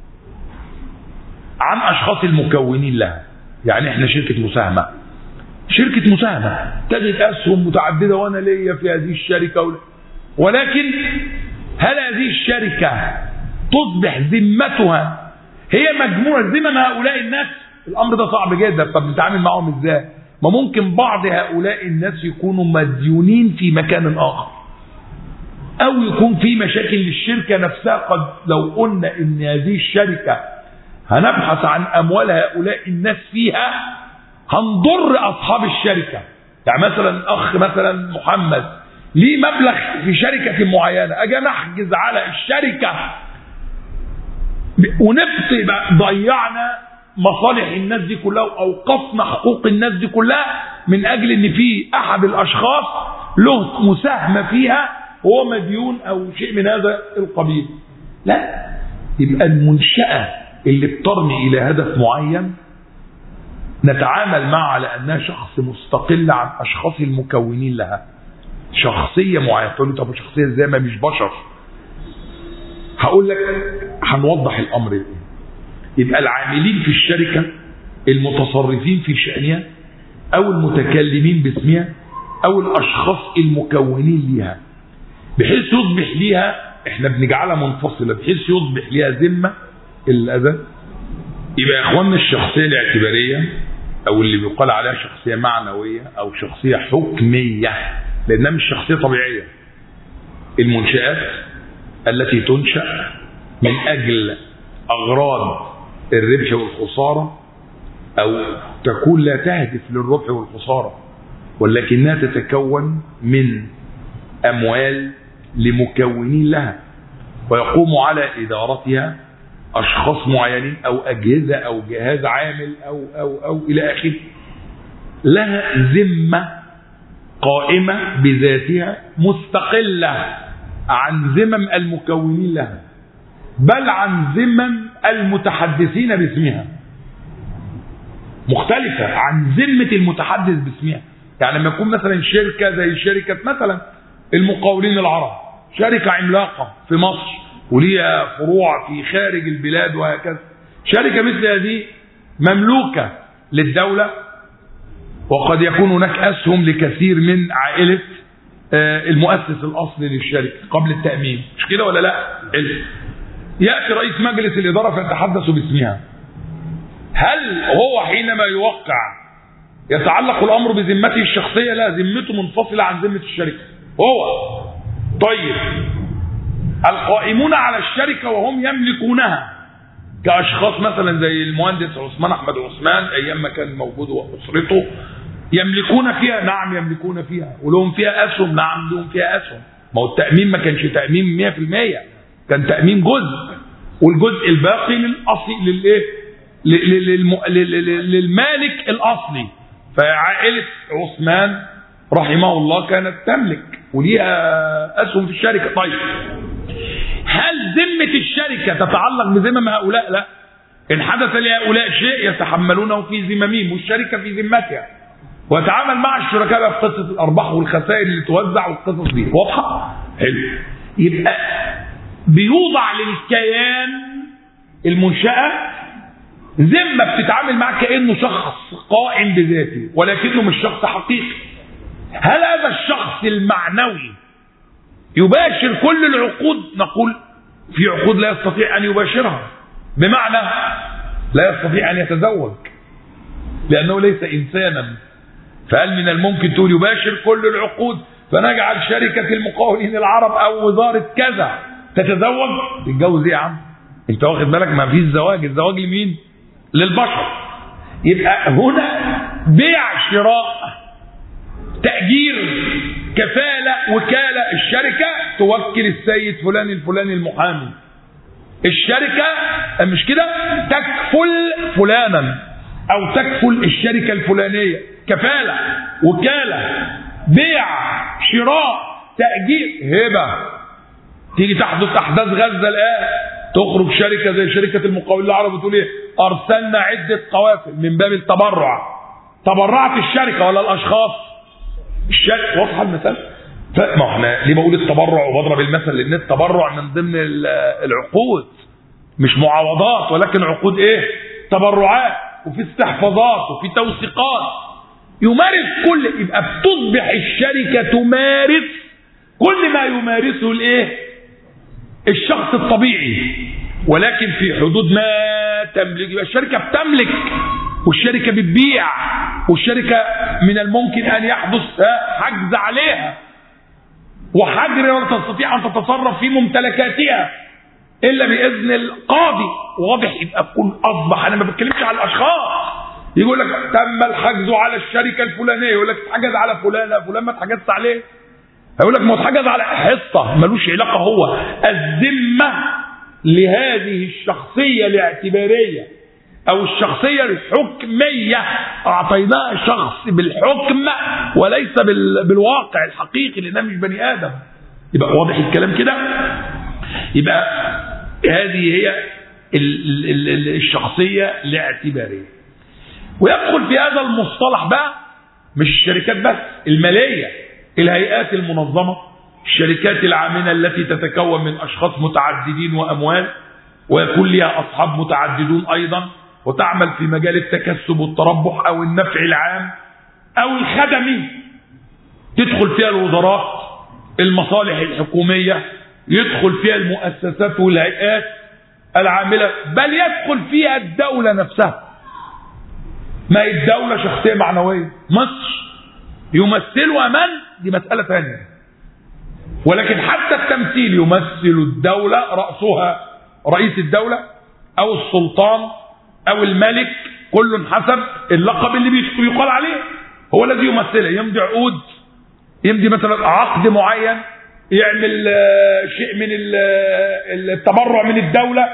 عن أشخاص المكونين لها يعني احنا شركة مساهمة شركة مساهمة تجد أسهم متعددة وأنا ليا في هذه الشركة ولكن هل هذه الشركة تصبح ذمتها هي مجموعة ذمم هؤلاء الناس الأمر ده صعب جدا طب نتعامل معهم إزاي ما ممكن بعض هؤلاء الناس يكونوا مديونين في مكان آخر أو يكون في مشاكل للشركة نفسها قد لو قلنا إن هذه الشركة هنبحث عن أموال هؤلاء الناس فيها هنضر أصحاب الشركة يعني مثلا أخ مثلا محمد ليه مبلغ في شركة معينة أجي نحجز على الشركة ونبقي ضيعنا مصالح الناس دي كلها واوقفنا حقوق الناس دي كلها من اجل ان في احد الاشخاص له مساهمه فيها هو مديون او شيء من هذا القبيل لا يبقى المنشاه اللي بترمي الى هدف معين نتعامل معها على انها شخص مستقل عن اشخاص المكونين لها شخصيه معينه تقول لي طب شخصيه ازاي ما مش بشر هقول لك هنوضح الامر ده يبقى العاملين في الشركه المتصرفين في شانها او المتكلمين باسمها او الاشخاص المكونين ليها بحيث يصبح ليها احنا بنجعلها منفصله بحيث يصبح ليها ذمه الاذى يبقى يا اخواننا الشخصيه الاعتباريه او اللي بيقال عليها شخصيه معنويه او شخصيه حكميه لانها مش شخصيه طبيعيه المنشات التي تنشا من اجل اغراض الربح والخساره او تكون لا تهدف للربح والخساره ولكنها تتكون من اموال لمكونين لها ويقوم على ادارتها اشخاص معينين او اجهزه او جهاز عامل او او او الى اخره لها ذمه قائمه بذاتها مستقله عن ذمم المكونين لها بل عن ذمم المتحدثين باسمها مختلفة عن ذمة المتحدث باسمها يعني لما يكون مثلا شركة زي شركة مثلا المقاولين العرب شركة عملاقة في مصر وليها فروع في خارج البلاد وهكذا شركة مثل هذه مملوكة للدولة وقد يكون هناك أسهم لكثير من عائلة المؤسس الأصلي للشركة قبل التأمين مش كده ولا لا يأتي رئيس مجلس الإدارة فيتحدث باسمها هل هو حينما يوقع يتعلق الأمر بذمته الشخصية لا ذمته منفصلة عن ذمة الشركة هو طيب القائمون على الشركة وهم يملكونها كأشخاص مثلا زي المهندس عثمان أحمد عثمان أيام ما كان موجود وأسرته يملكون فيها نعم يملكون فيها ولهم فيها أسهم نعم لهم فيها أسهم ما هو التأمين ما كانش تأمين 100% كان تأمين جزء والجزء الباقي للأصل للإيه للمالك الأصلي فعائلة عثمان رحمه الله كانت تملك وليها أسهم في الشركة طيب هل ذمة الشركة تتعلق بذمم هؤلاء لا إن حدث لهؤلاء شيء يتحملونه في ذممهم والشركة في ذمتها ويتعامل مع الشركاء بقى في قصة الأرباح والخسائر اللي توزع والقصص دي واضحة؟ حلو يبقى بيوضع للكيان المنشأة ذمة بتتعامل معاه كأنه شخص قائم بذاته ولكنه مش شخص حقيقي هل هذا الشخص المعنوي يباشر كل العقود نقول في عقود لا يستطيع أن يباشرها بمعنى لا يستطيع أن يتزوج لأنه ليس إنسانا فهل من الممكن تقول يباشر كل العقود فنجعل شركة المقاولين العرب أو وزارة كذا تتزوج تتجوز ايه يا عم انت واخد بالك ما فيش زواج الزواج لمين للبشر يبقى هنا بيع شراء تأجير كفالة وكالة الشركة توكل السيد فلان الفلاني المحامي الشركة مش كده تكفل فلانا او تكفل الشركة الفلانية كفالة وكالة بيع شراء تأجير هبة تيجي تحدث احداث غزة الان تخرج شركة زي شركة المقاولين العرب وتقول ايه ارسلنا عدة قوافل من باب التبرع تبرعت الشركة ولا الاشخاص الشركة واضحة المثال ما احنا ليه بقول التبرع وبضرب المثل لان التبرع من ضمن العقود مش معاوضات ولكن عقود ايه تبرعات وفي استحفاظات وفي توثيقات يمارس كل يبقى بتصبح الشركة تمارس كل ما يمارسه الايه الشخص الطبيعي ولكن في حدود ما تملك يبقى الشركة بتملك والشركة بتبيع والشركة من الممكن أن يحدث حجز عليها وحجر ولا تستطيع أن تتصرف في ممتلكاتها إلا بإذن القاضي واضح يبقى كل أصبح أنا ما بتكلمش على الأشخاص يقول لك تم الحجز على الشركة الفلانية يقول لك اتحجز على فلان فلان ما اتحجزت عليه هيقول لك ما اتحجز على حصة ملوش علاقة هو الذمة لهذه الشخصية الاعتبارية او الشخصية الحكمية اعطيناها شخص بالحكم وليس بالواقع الحقيقي لانها مش بني ادم يبقى واضح الكلام كده يبقى هذه هي الشخصية الاعتبارية ويدخل في هذا المصطلح بقى مش الشركات بس المالية الهيئات المنظمة الشركات العاملة التي تتكون من أشخاص متعددين وأموال ويكون لها أصحاب متعددون أيضا وتعمل في مجال التكسب والتربح أو النفع العام أو الخدمي تدخل فيها الوزارات المصالح الحكومية يدخل فيها المؤسسات والهيئات العاملة بل يدخل فيها الدولة نفسها ما هي الدولة شخصية معنوية مصر يمثلها من دي مسألة ثانية ولكن حتى التمثيل يمثل الدولة رأسها رئيس الدولة أو السلطان أو الملك كل حسب اللقب اللي بيقال عليه هو الذي يمثله يمضي عقود يمضي مثلا عقد معين يعمل شيء من التبرع من الدولة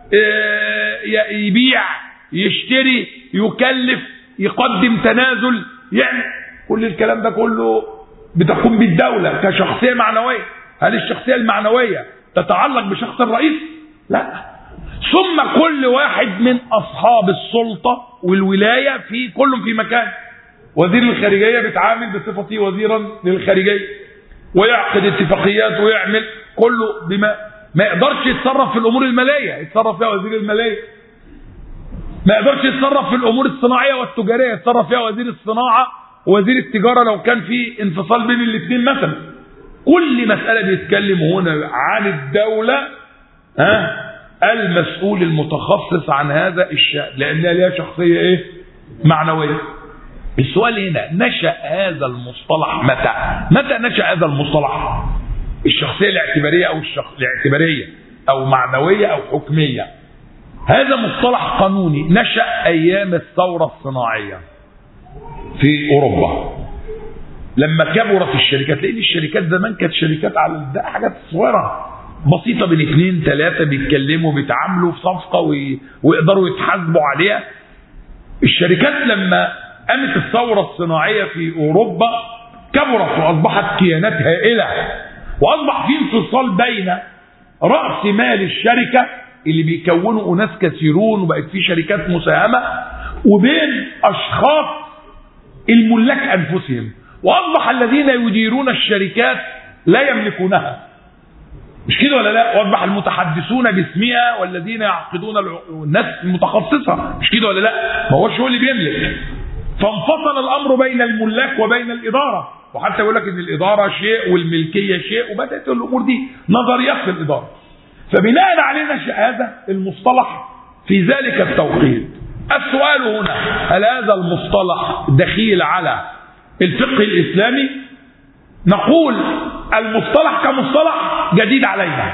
يبيع يشتري يكلف يقدم تنازل يعني كل الكلام ده كله بتقوم بالدولة كشخصية معنوية هل الشخصية المعنوية تتعلق بشخص الرئيس لا ثم كل واحد من أصحاب السلطة والولاية في كل في مكان وزير الخارجية بيتعامل بصفته وزيرا للخارجية ويعقد اتفاقيات ويعمل كله بما ما يقدرش يتصرف في الامور الماليه يتصرف فيها وزير الماليه ما يقدرش يتصرف في الامور الصناعيه والتجاريه يتصرف فيها وزير الصناعه ووزير التجاره لو كان في انفصال بين الاثنين مثلا كل مساله بيتكلم هنا عن الدوله ها المسؤول المتخصص عن هذا الشأن لانها ليها شخصيه ايه معنويه السؤال هنا نشأ هذا المصطلح متى متى نشأ هذا المصطلح الشخصية الاعتبارية أو الشخص الاعتبارية أو معنوية أو حكمية هذا مصطلح قانوني نشأ أيام الثورة الصناعية في أوروبا لما كبرت الشركات لأن الشركات زمان كانت شركات على حاجات صغيرة بسيطة بين اثنين ثلاثة بيتكلموا بيتعاملوا في صفقة ويقدروا يتحاسبوا عليها الشركات لما قامت الثورة الصناعية في أوروبا كبرت وأصبحت كيانات هائلة وأصبح في انفصال بين رأس مال الشركة اللي بيكونوا أناس كثيرون وبقت في شركات مساهمة وبين أشخاص الملاك أنفسهم وأصبح الذين يديرون الشركات لا يملكونها مش كده ولا لا واصبح المتحدثون باسمها والذين يعقدون الناس المتخصصه مش كده ولا لا ما هوش هو اللي بيملك فانفصل الامر بين الملاك وبين الاداره وحتى يقول لك ان الاداره شيء والملكيه شيء وبدات الامور دي نظريات في الاداره فبناء عليه نشا هذا المصطلح في ذلك التوقيت السؤال هنا هل هذا المصطلح دخيل على الفقه الاسلامي نقول المصطلح كمصطلح جديد علينا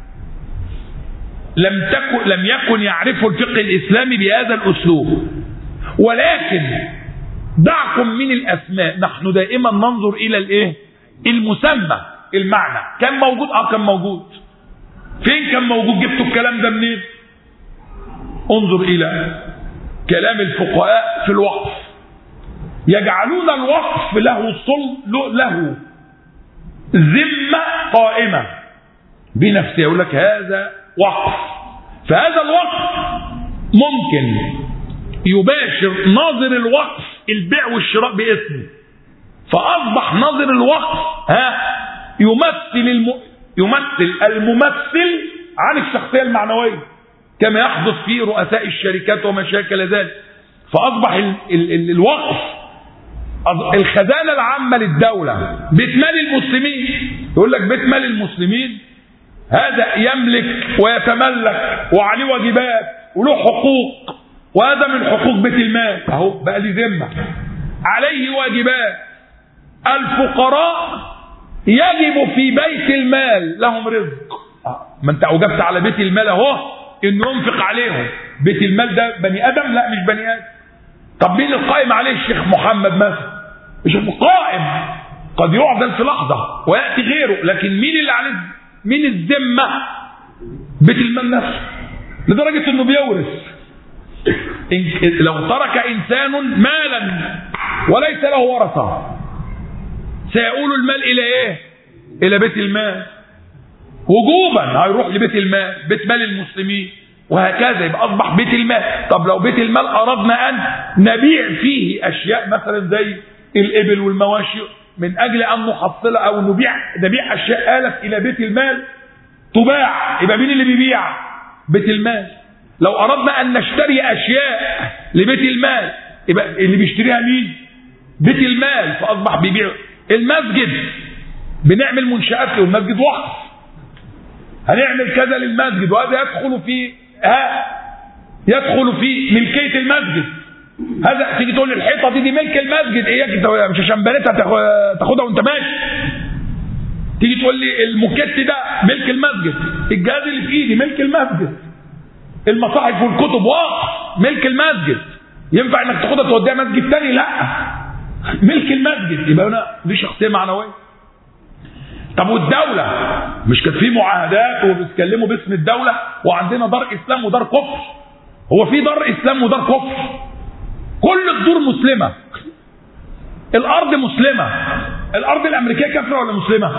لم تكن لم يكن يعرفه الفقه الاسلامي بهذا الاسلوب ولكن دعكم من الاسماء نحن دائما ننظر الى الايه المسمى المعنى كان موجود اه كان موجود فين كان موجود جبتوا الكلام ده منين انظر الى كلام الفقهاء في الوقف يجعلون الوقف له صل له ذمه قائمه بنفسه يقول لك هذا وقف فهذا الوقف ممكن يباشر ناظر الوقف البيع والشراء باسمه فأصبح ناظر الوقف ها يمثل الم... يمثل الممثل عن الشخصية المعنوية كما يحدث في رؤساء الشركات وما شاكل ذلك فأصبح ال... ال... ال... الوقف الخزانة العامة للدولة بيت مال المسلمين يقول لك بيت مال المسلمين هذا يملك ويتملك وعليه واجبات وله حقوق وهذا من حقوق بيت المال اهو بقى لي ذمه عليه واجبات الفقراء يجب في بيت المال لهم رزق ما انت اوجبت على بيت المال اهو انه ينفق عليهم بيت المال ده بني ادم لا مش بني ادم طب مين القائم عليه الشيخ محمد مثلا مش قائم قد يعدل في لحظه وياتي غيره لكن مين اللي عليه مين الذمه بيت المال نفسه لدرجه انه بيورث لو ترك انسان مالا وليس له ورثه سيقول المال الى ايه الى بيت المال وجوبا هيروح لبيت المال بيت مال المسلمين وهكذا يبقى اصبح بيت المال طب لو بيت المال اردنا ان نبيع فيه اشياء مثلا زي الابل والمواشي من اجل ان نحصل او نبيع نبيع اشياء الف الى بيت المال تباع يبقى مين اللي بيبيع بيت المال لو اردنا ان نشتري اشياء لبيت المال يبقى اللي بيشتريها مين بيت المال فاصبح بيبيع المسجد بنعمل منشات له المسجد وقف هنعمل كذا للمسجد وهذا يدخل في ها يدخل في ملكيه المسجد هذا تيجي تقول لي الحيطه دي دي ملك المسجد اياك انت مش عشان بنيتها تاخدها وانت ماشي تيجي تقول لي الموكيت ده ملك المسجد الجهاز اللي في ايدي ملك المسجد المصاحف والكتب واقف ملك المسجد ينفع انك تاخدها توديها مسجد تاني لا ملك المسجد يبقى هنا دي شخصيه معنويه طب والدولة مش كانت في معاهدات وبيتكلموا باسم الدولة وعندنا دار إسلام ودار كفر هو في دار إسلام ودار كفر كل الدور مسلمة الأرض مسلمة الأرض الأمريكية كافرة ولا مسلمة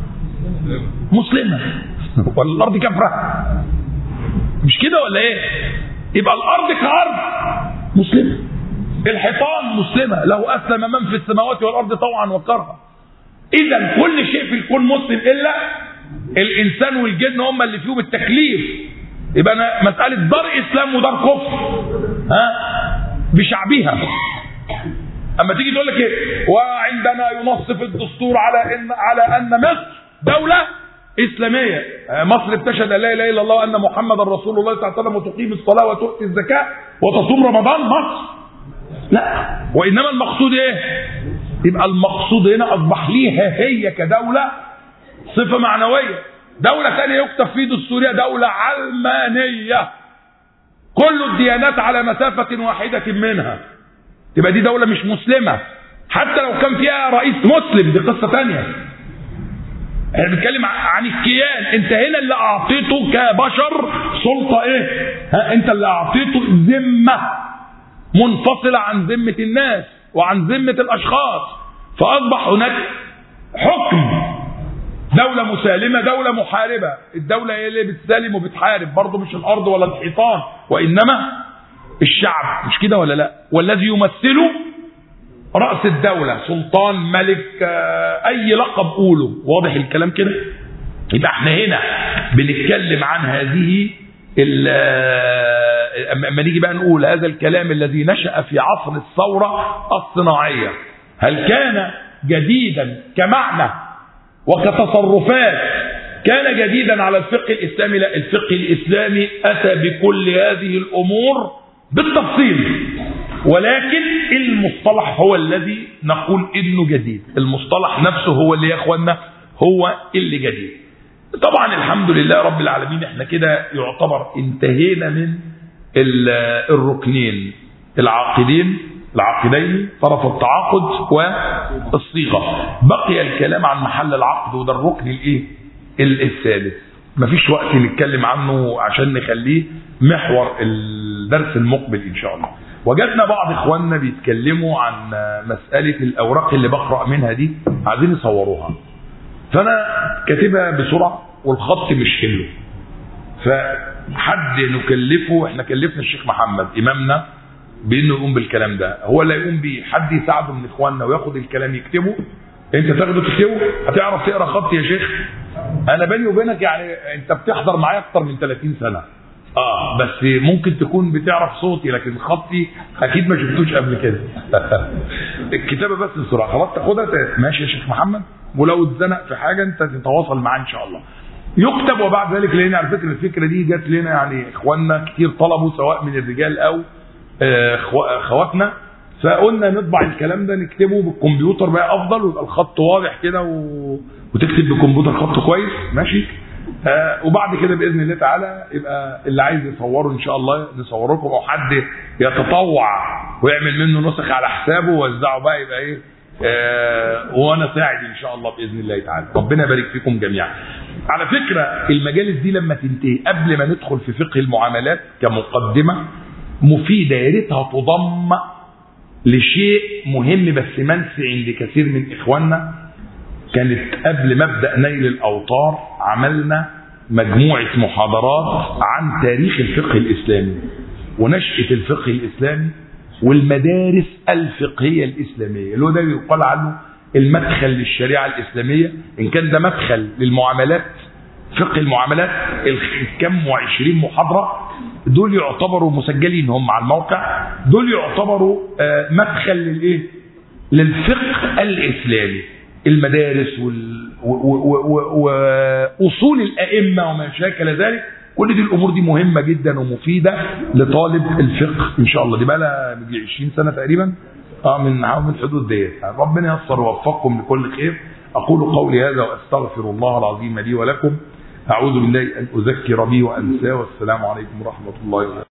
مسلمة ولا الأرض كافرة مش كده ولا إيه يبقى الأرض كأرض مسلمة الحيطان مسلمة له أسلم من في السماوات والأرض طوعا وكرها إذا كل شيء في الكون مسلم إلا الإنسان والجن هم اللي فيهم التكليف يبقى أنا مسألة دار إسلام ودار كفر ها بشعبها اما تيجي تقول لك ايه وعندنا ينص في الدستور على ان على ان مصر دوله اسلاميه مصر بتشهد ان لا اله الا الله وان محمدا رسول الله صلى الله عليه وسلم وتقيم الصلاه وتؤتي الزكاه وتصوم رمضان مصر لا وانما المقصود ايه يبقى المقصود هنا اصبح ليها هي كدوله صفه معنويه دوله ثانيه يكتب في دستورها دوله علمانيه كل الديانات على مسافة واحدة منها تبقى دي دولة مش مسلمة حتى لو كان فيها رئيس مسلم دي قصة تانية احنا بنتكلم عن الكيان انت هنا اللي اعطيته كبشر سلطة ايه ها انت اللي اعطيته ذمة منفصلة عن ذمة الناس وعن ذمة الاشخاص فاصبح هناك حكم دولة مسالمة دولة محاربة الدولة هي اللي بتسالم وبتحارب برضه مش الأرض ولا الحيطان وإنما الشعب مش كده ولا لا والذي يمثله رأس الدولة سلطان ملك أي لقب قوله واضح الكلام كده يبقى احنا هنا بنتكلم عن هذه اما نيجي بقى نقول هذا الكلام الذي نشأ في عصر الثورة الصناعية هل كان جديدا كمعنى وكتصرفات كان جديدا على الفقه الاسلامي لا الفقه الاسلامي اتى بكل هذه الامور بالتفصيل ولكن المصطلح هو الذي نقول انه جديد المصطلح نفسه هو اللي يا اخوانا هو اللي جديد طبعا الحمد لله رب العالمين احنا كده يعتبر انتهينا من الركنين العاقدين العقدين طرف التعاقد والصيغه بقي الكلام عن محل العقد وده الركن الايه الثالث مفيش وقت نتكلم عنه عشان نخليه محور الدرس المقبل ان شاء الله وجدنا بعض اخواننا بيتكلموا عن مساله الاوراق اللي بقرا منها دي عايزين يصوروها فانا كاتبها بسرعه والخط مش حلو فحد نكلفه احنا كلفنا الشيخ محمد امامنا بانه يقوم بالكلام ده هو اللي يقوم بيه حد يساعده من اخواننا وياخد الكلام يكتبه انت تاخده تكتبه هتعرف تقرا خط يا شيخ انا بيني وبينك يعني انت بتحضر معايا اكتر من 30 سنه اه بس ممكن تكون بتعرف صوتي لكن خطي اكيد ما شفتوش قبل كده الكتابه بس بسرعه خلاص تاخدها ت- ماشي يا شيخ محمد ولو اتزنق في حاجه انت تتواصل معاه ان شاء الله يكتب وبعد ذلك لان على فكره الفكره دي جت لنا يعني اخواننا كتير طلبوا سواء من الرجال او آه، إخوا- اخواتنا فقلنا نطبع الكلام ده نكتبه بالكمبيوتر بقى افضل ويبقى الخط واضح كده و... وتكتب بالكمبيوتر خط كويس ماشي آه وبعد كده باذن الله تعالى يبقى اللي عايز يصوره ان شاء الله نصوره لكم او حد يتطوع ويعمل منه نسخ على حسابه ويوزعه بقى يبقى ايه آه وانا ساعد ان شاء الله باذن الله تعالى ربنا يبارك فيكم جميعا على فكره المجالس دي لما تنتهي قبل ما ندخل في فقه المعاملات كمقدمه مفيده يا ريتها تضم لشيء مهم بس منسي عند كثير من اخواننا كانت قبل ما ابدا نيل الاوطار عملنا مجموعه محاضرات عن تاريخ الفقه الاسلامي ونشاه الفقه الاسلامي والمدارس الفقهيه الاسلاميه اللي هو ده يقال عنه المدخل للشريعه الاسلاميه ان كان ده مدخل للمعاملات فقه المعاملات الكم وعشرين محاضرة دول يعتبروا مسجلين هم على الموقع دول يعتبروا آه، مدخل للايه للفقه الاسلامي المدارس وال- و- و- و- واصول الائمه وما شاكل ذلك كل دي الامور دي مهمه جدا ومفيده لطالب الفقه ان شاء الله دي بقى لها يجي 20 سنه تقريبا اه من من الحدود ديت ربنا ييسر ويوفقكم لكل خير اقول قولي هذا واستغفر الله العظيم لي ولكم اعوذ بالله ان اذكر بي وانساه والسلام عليكم ورحمه الله وبركاته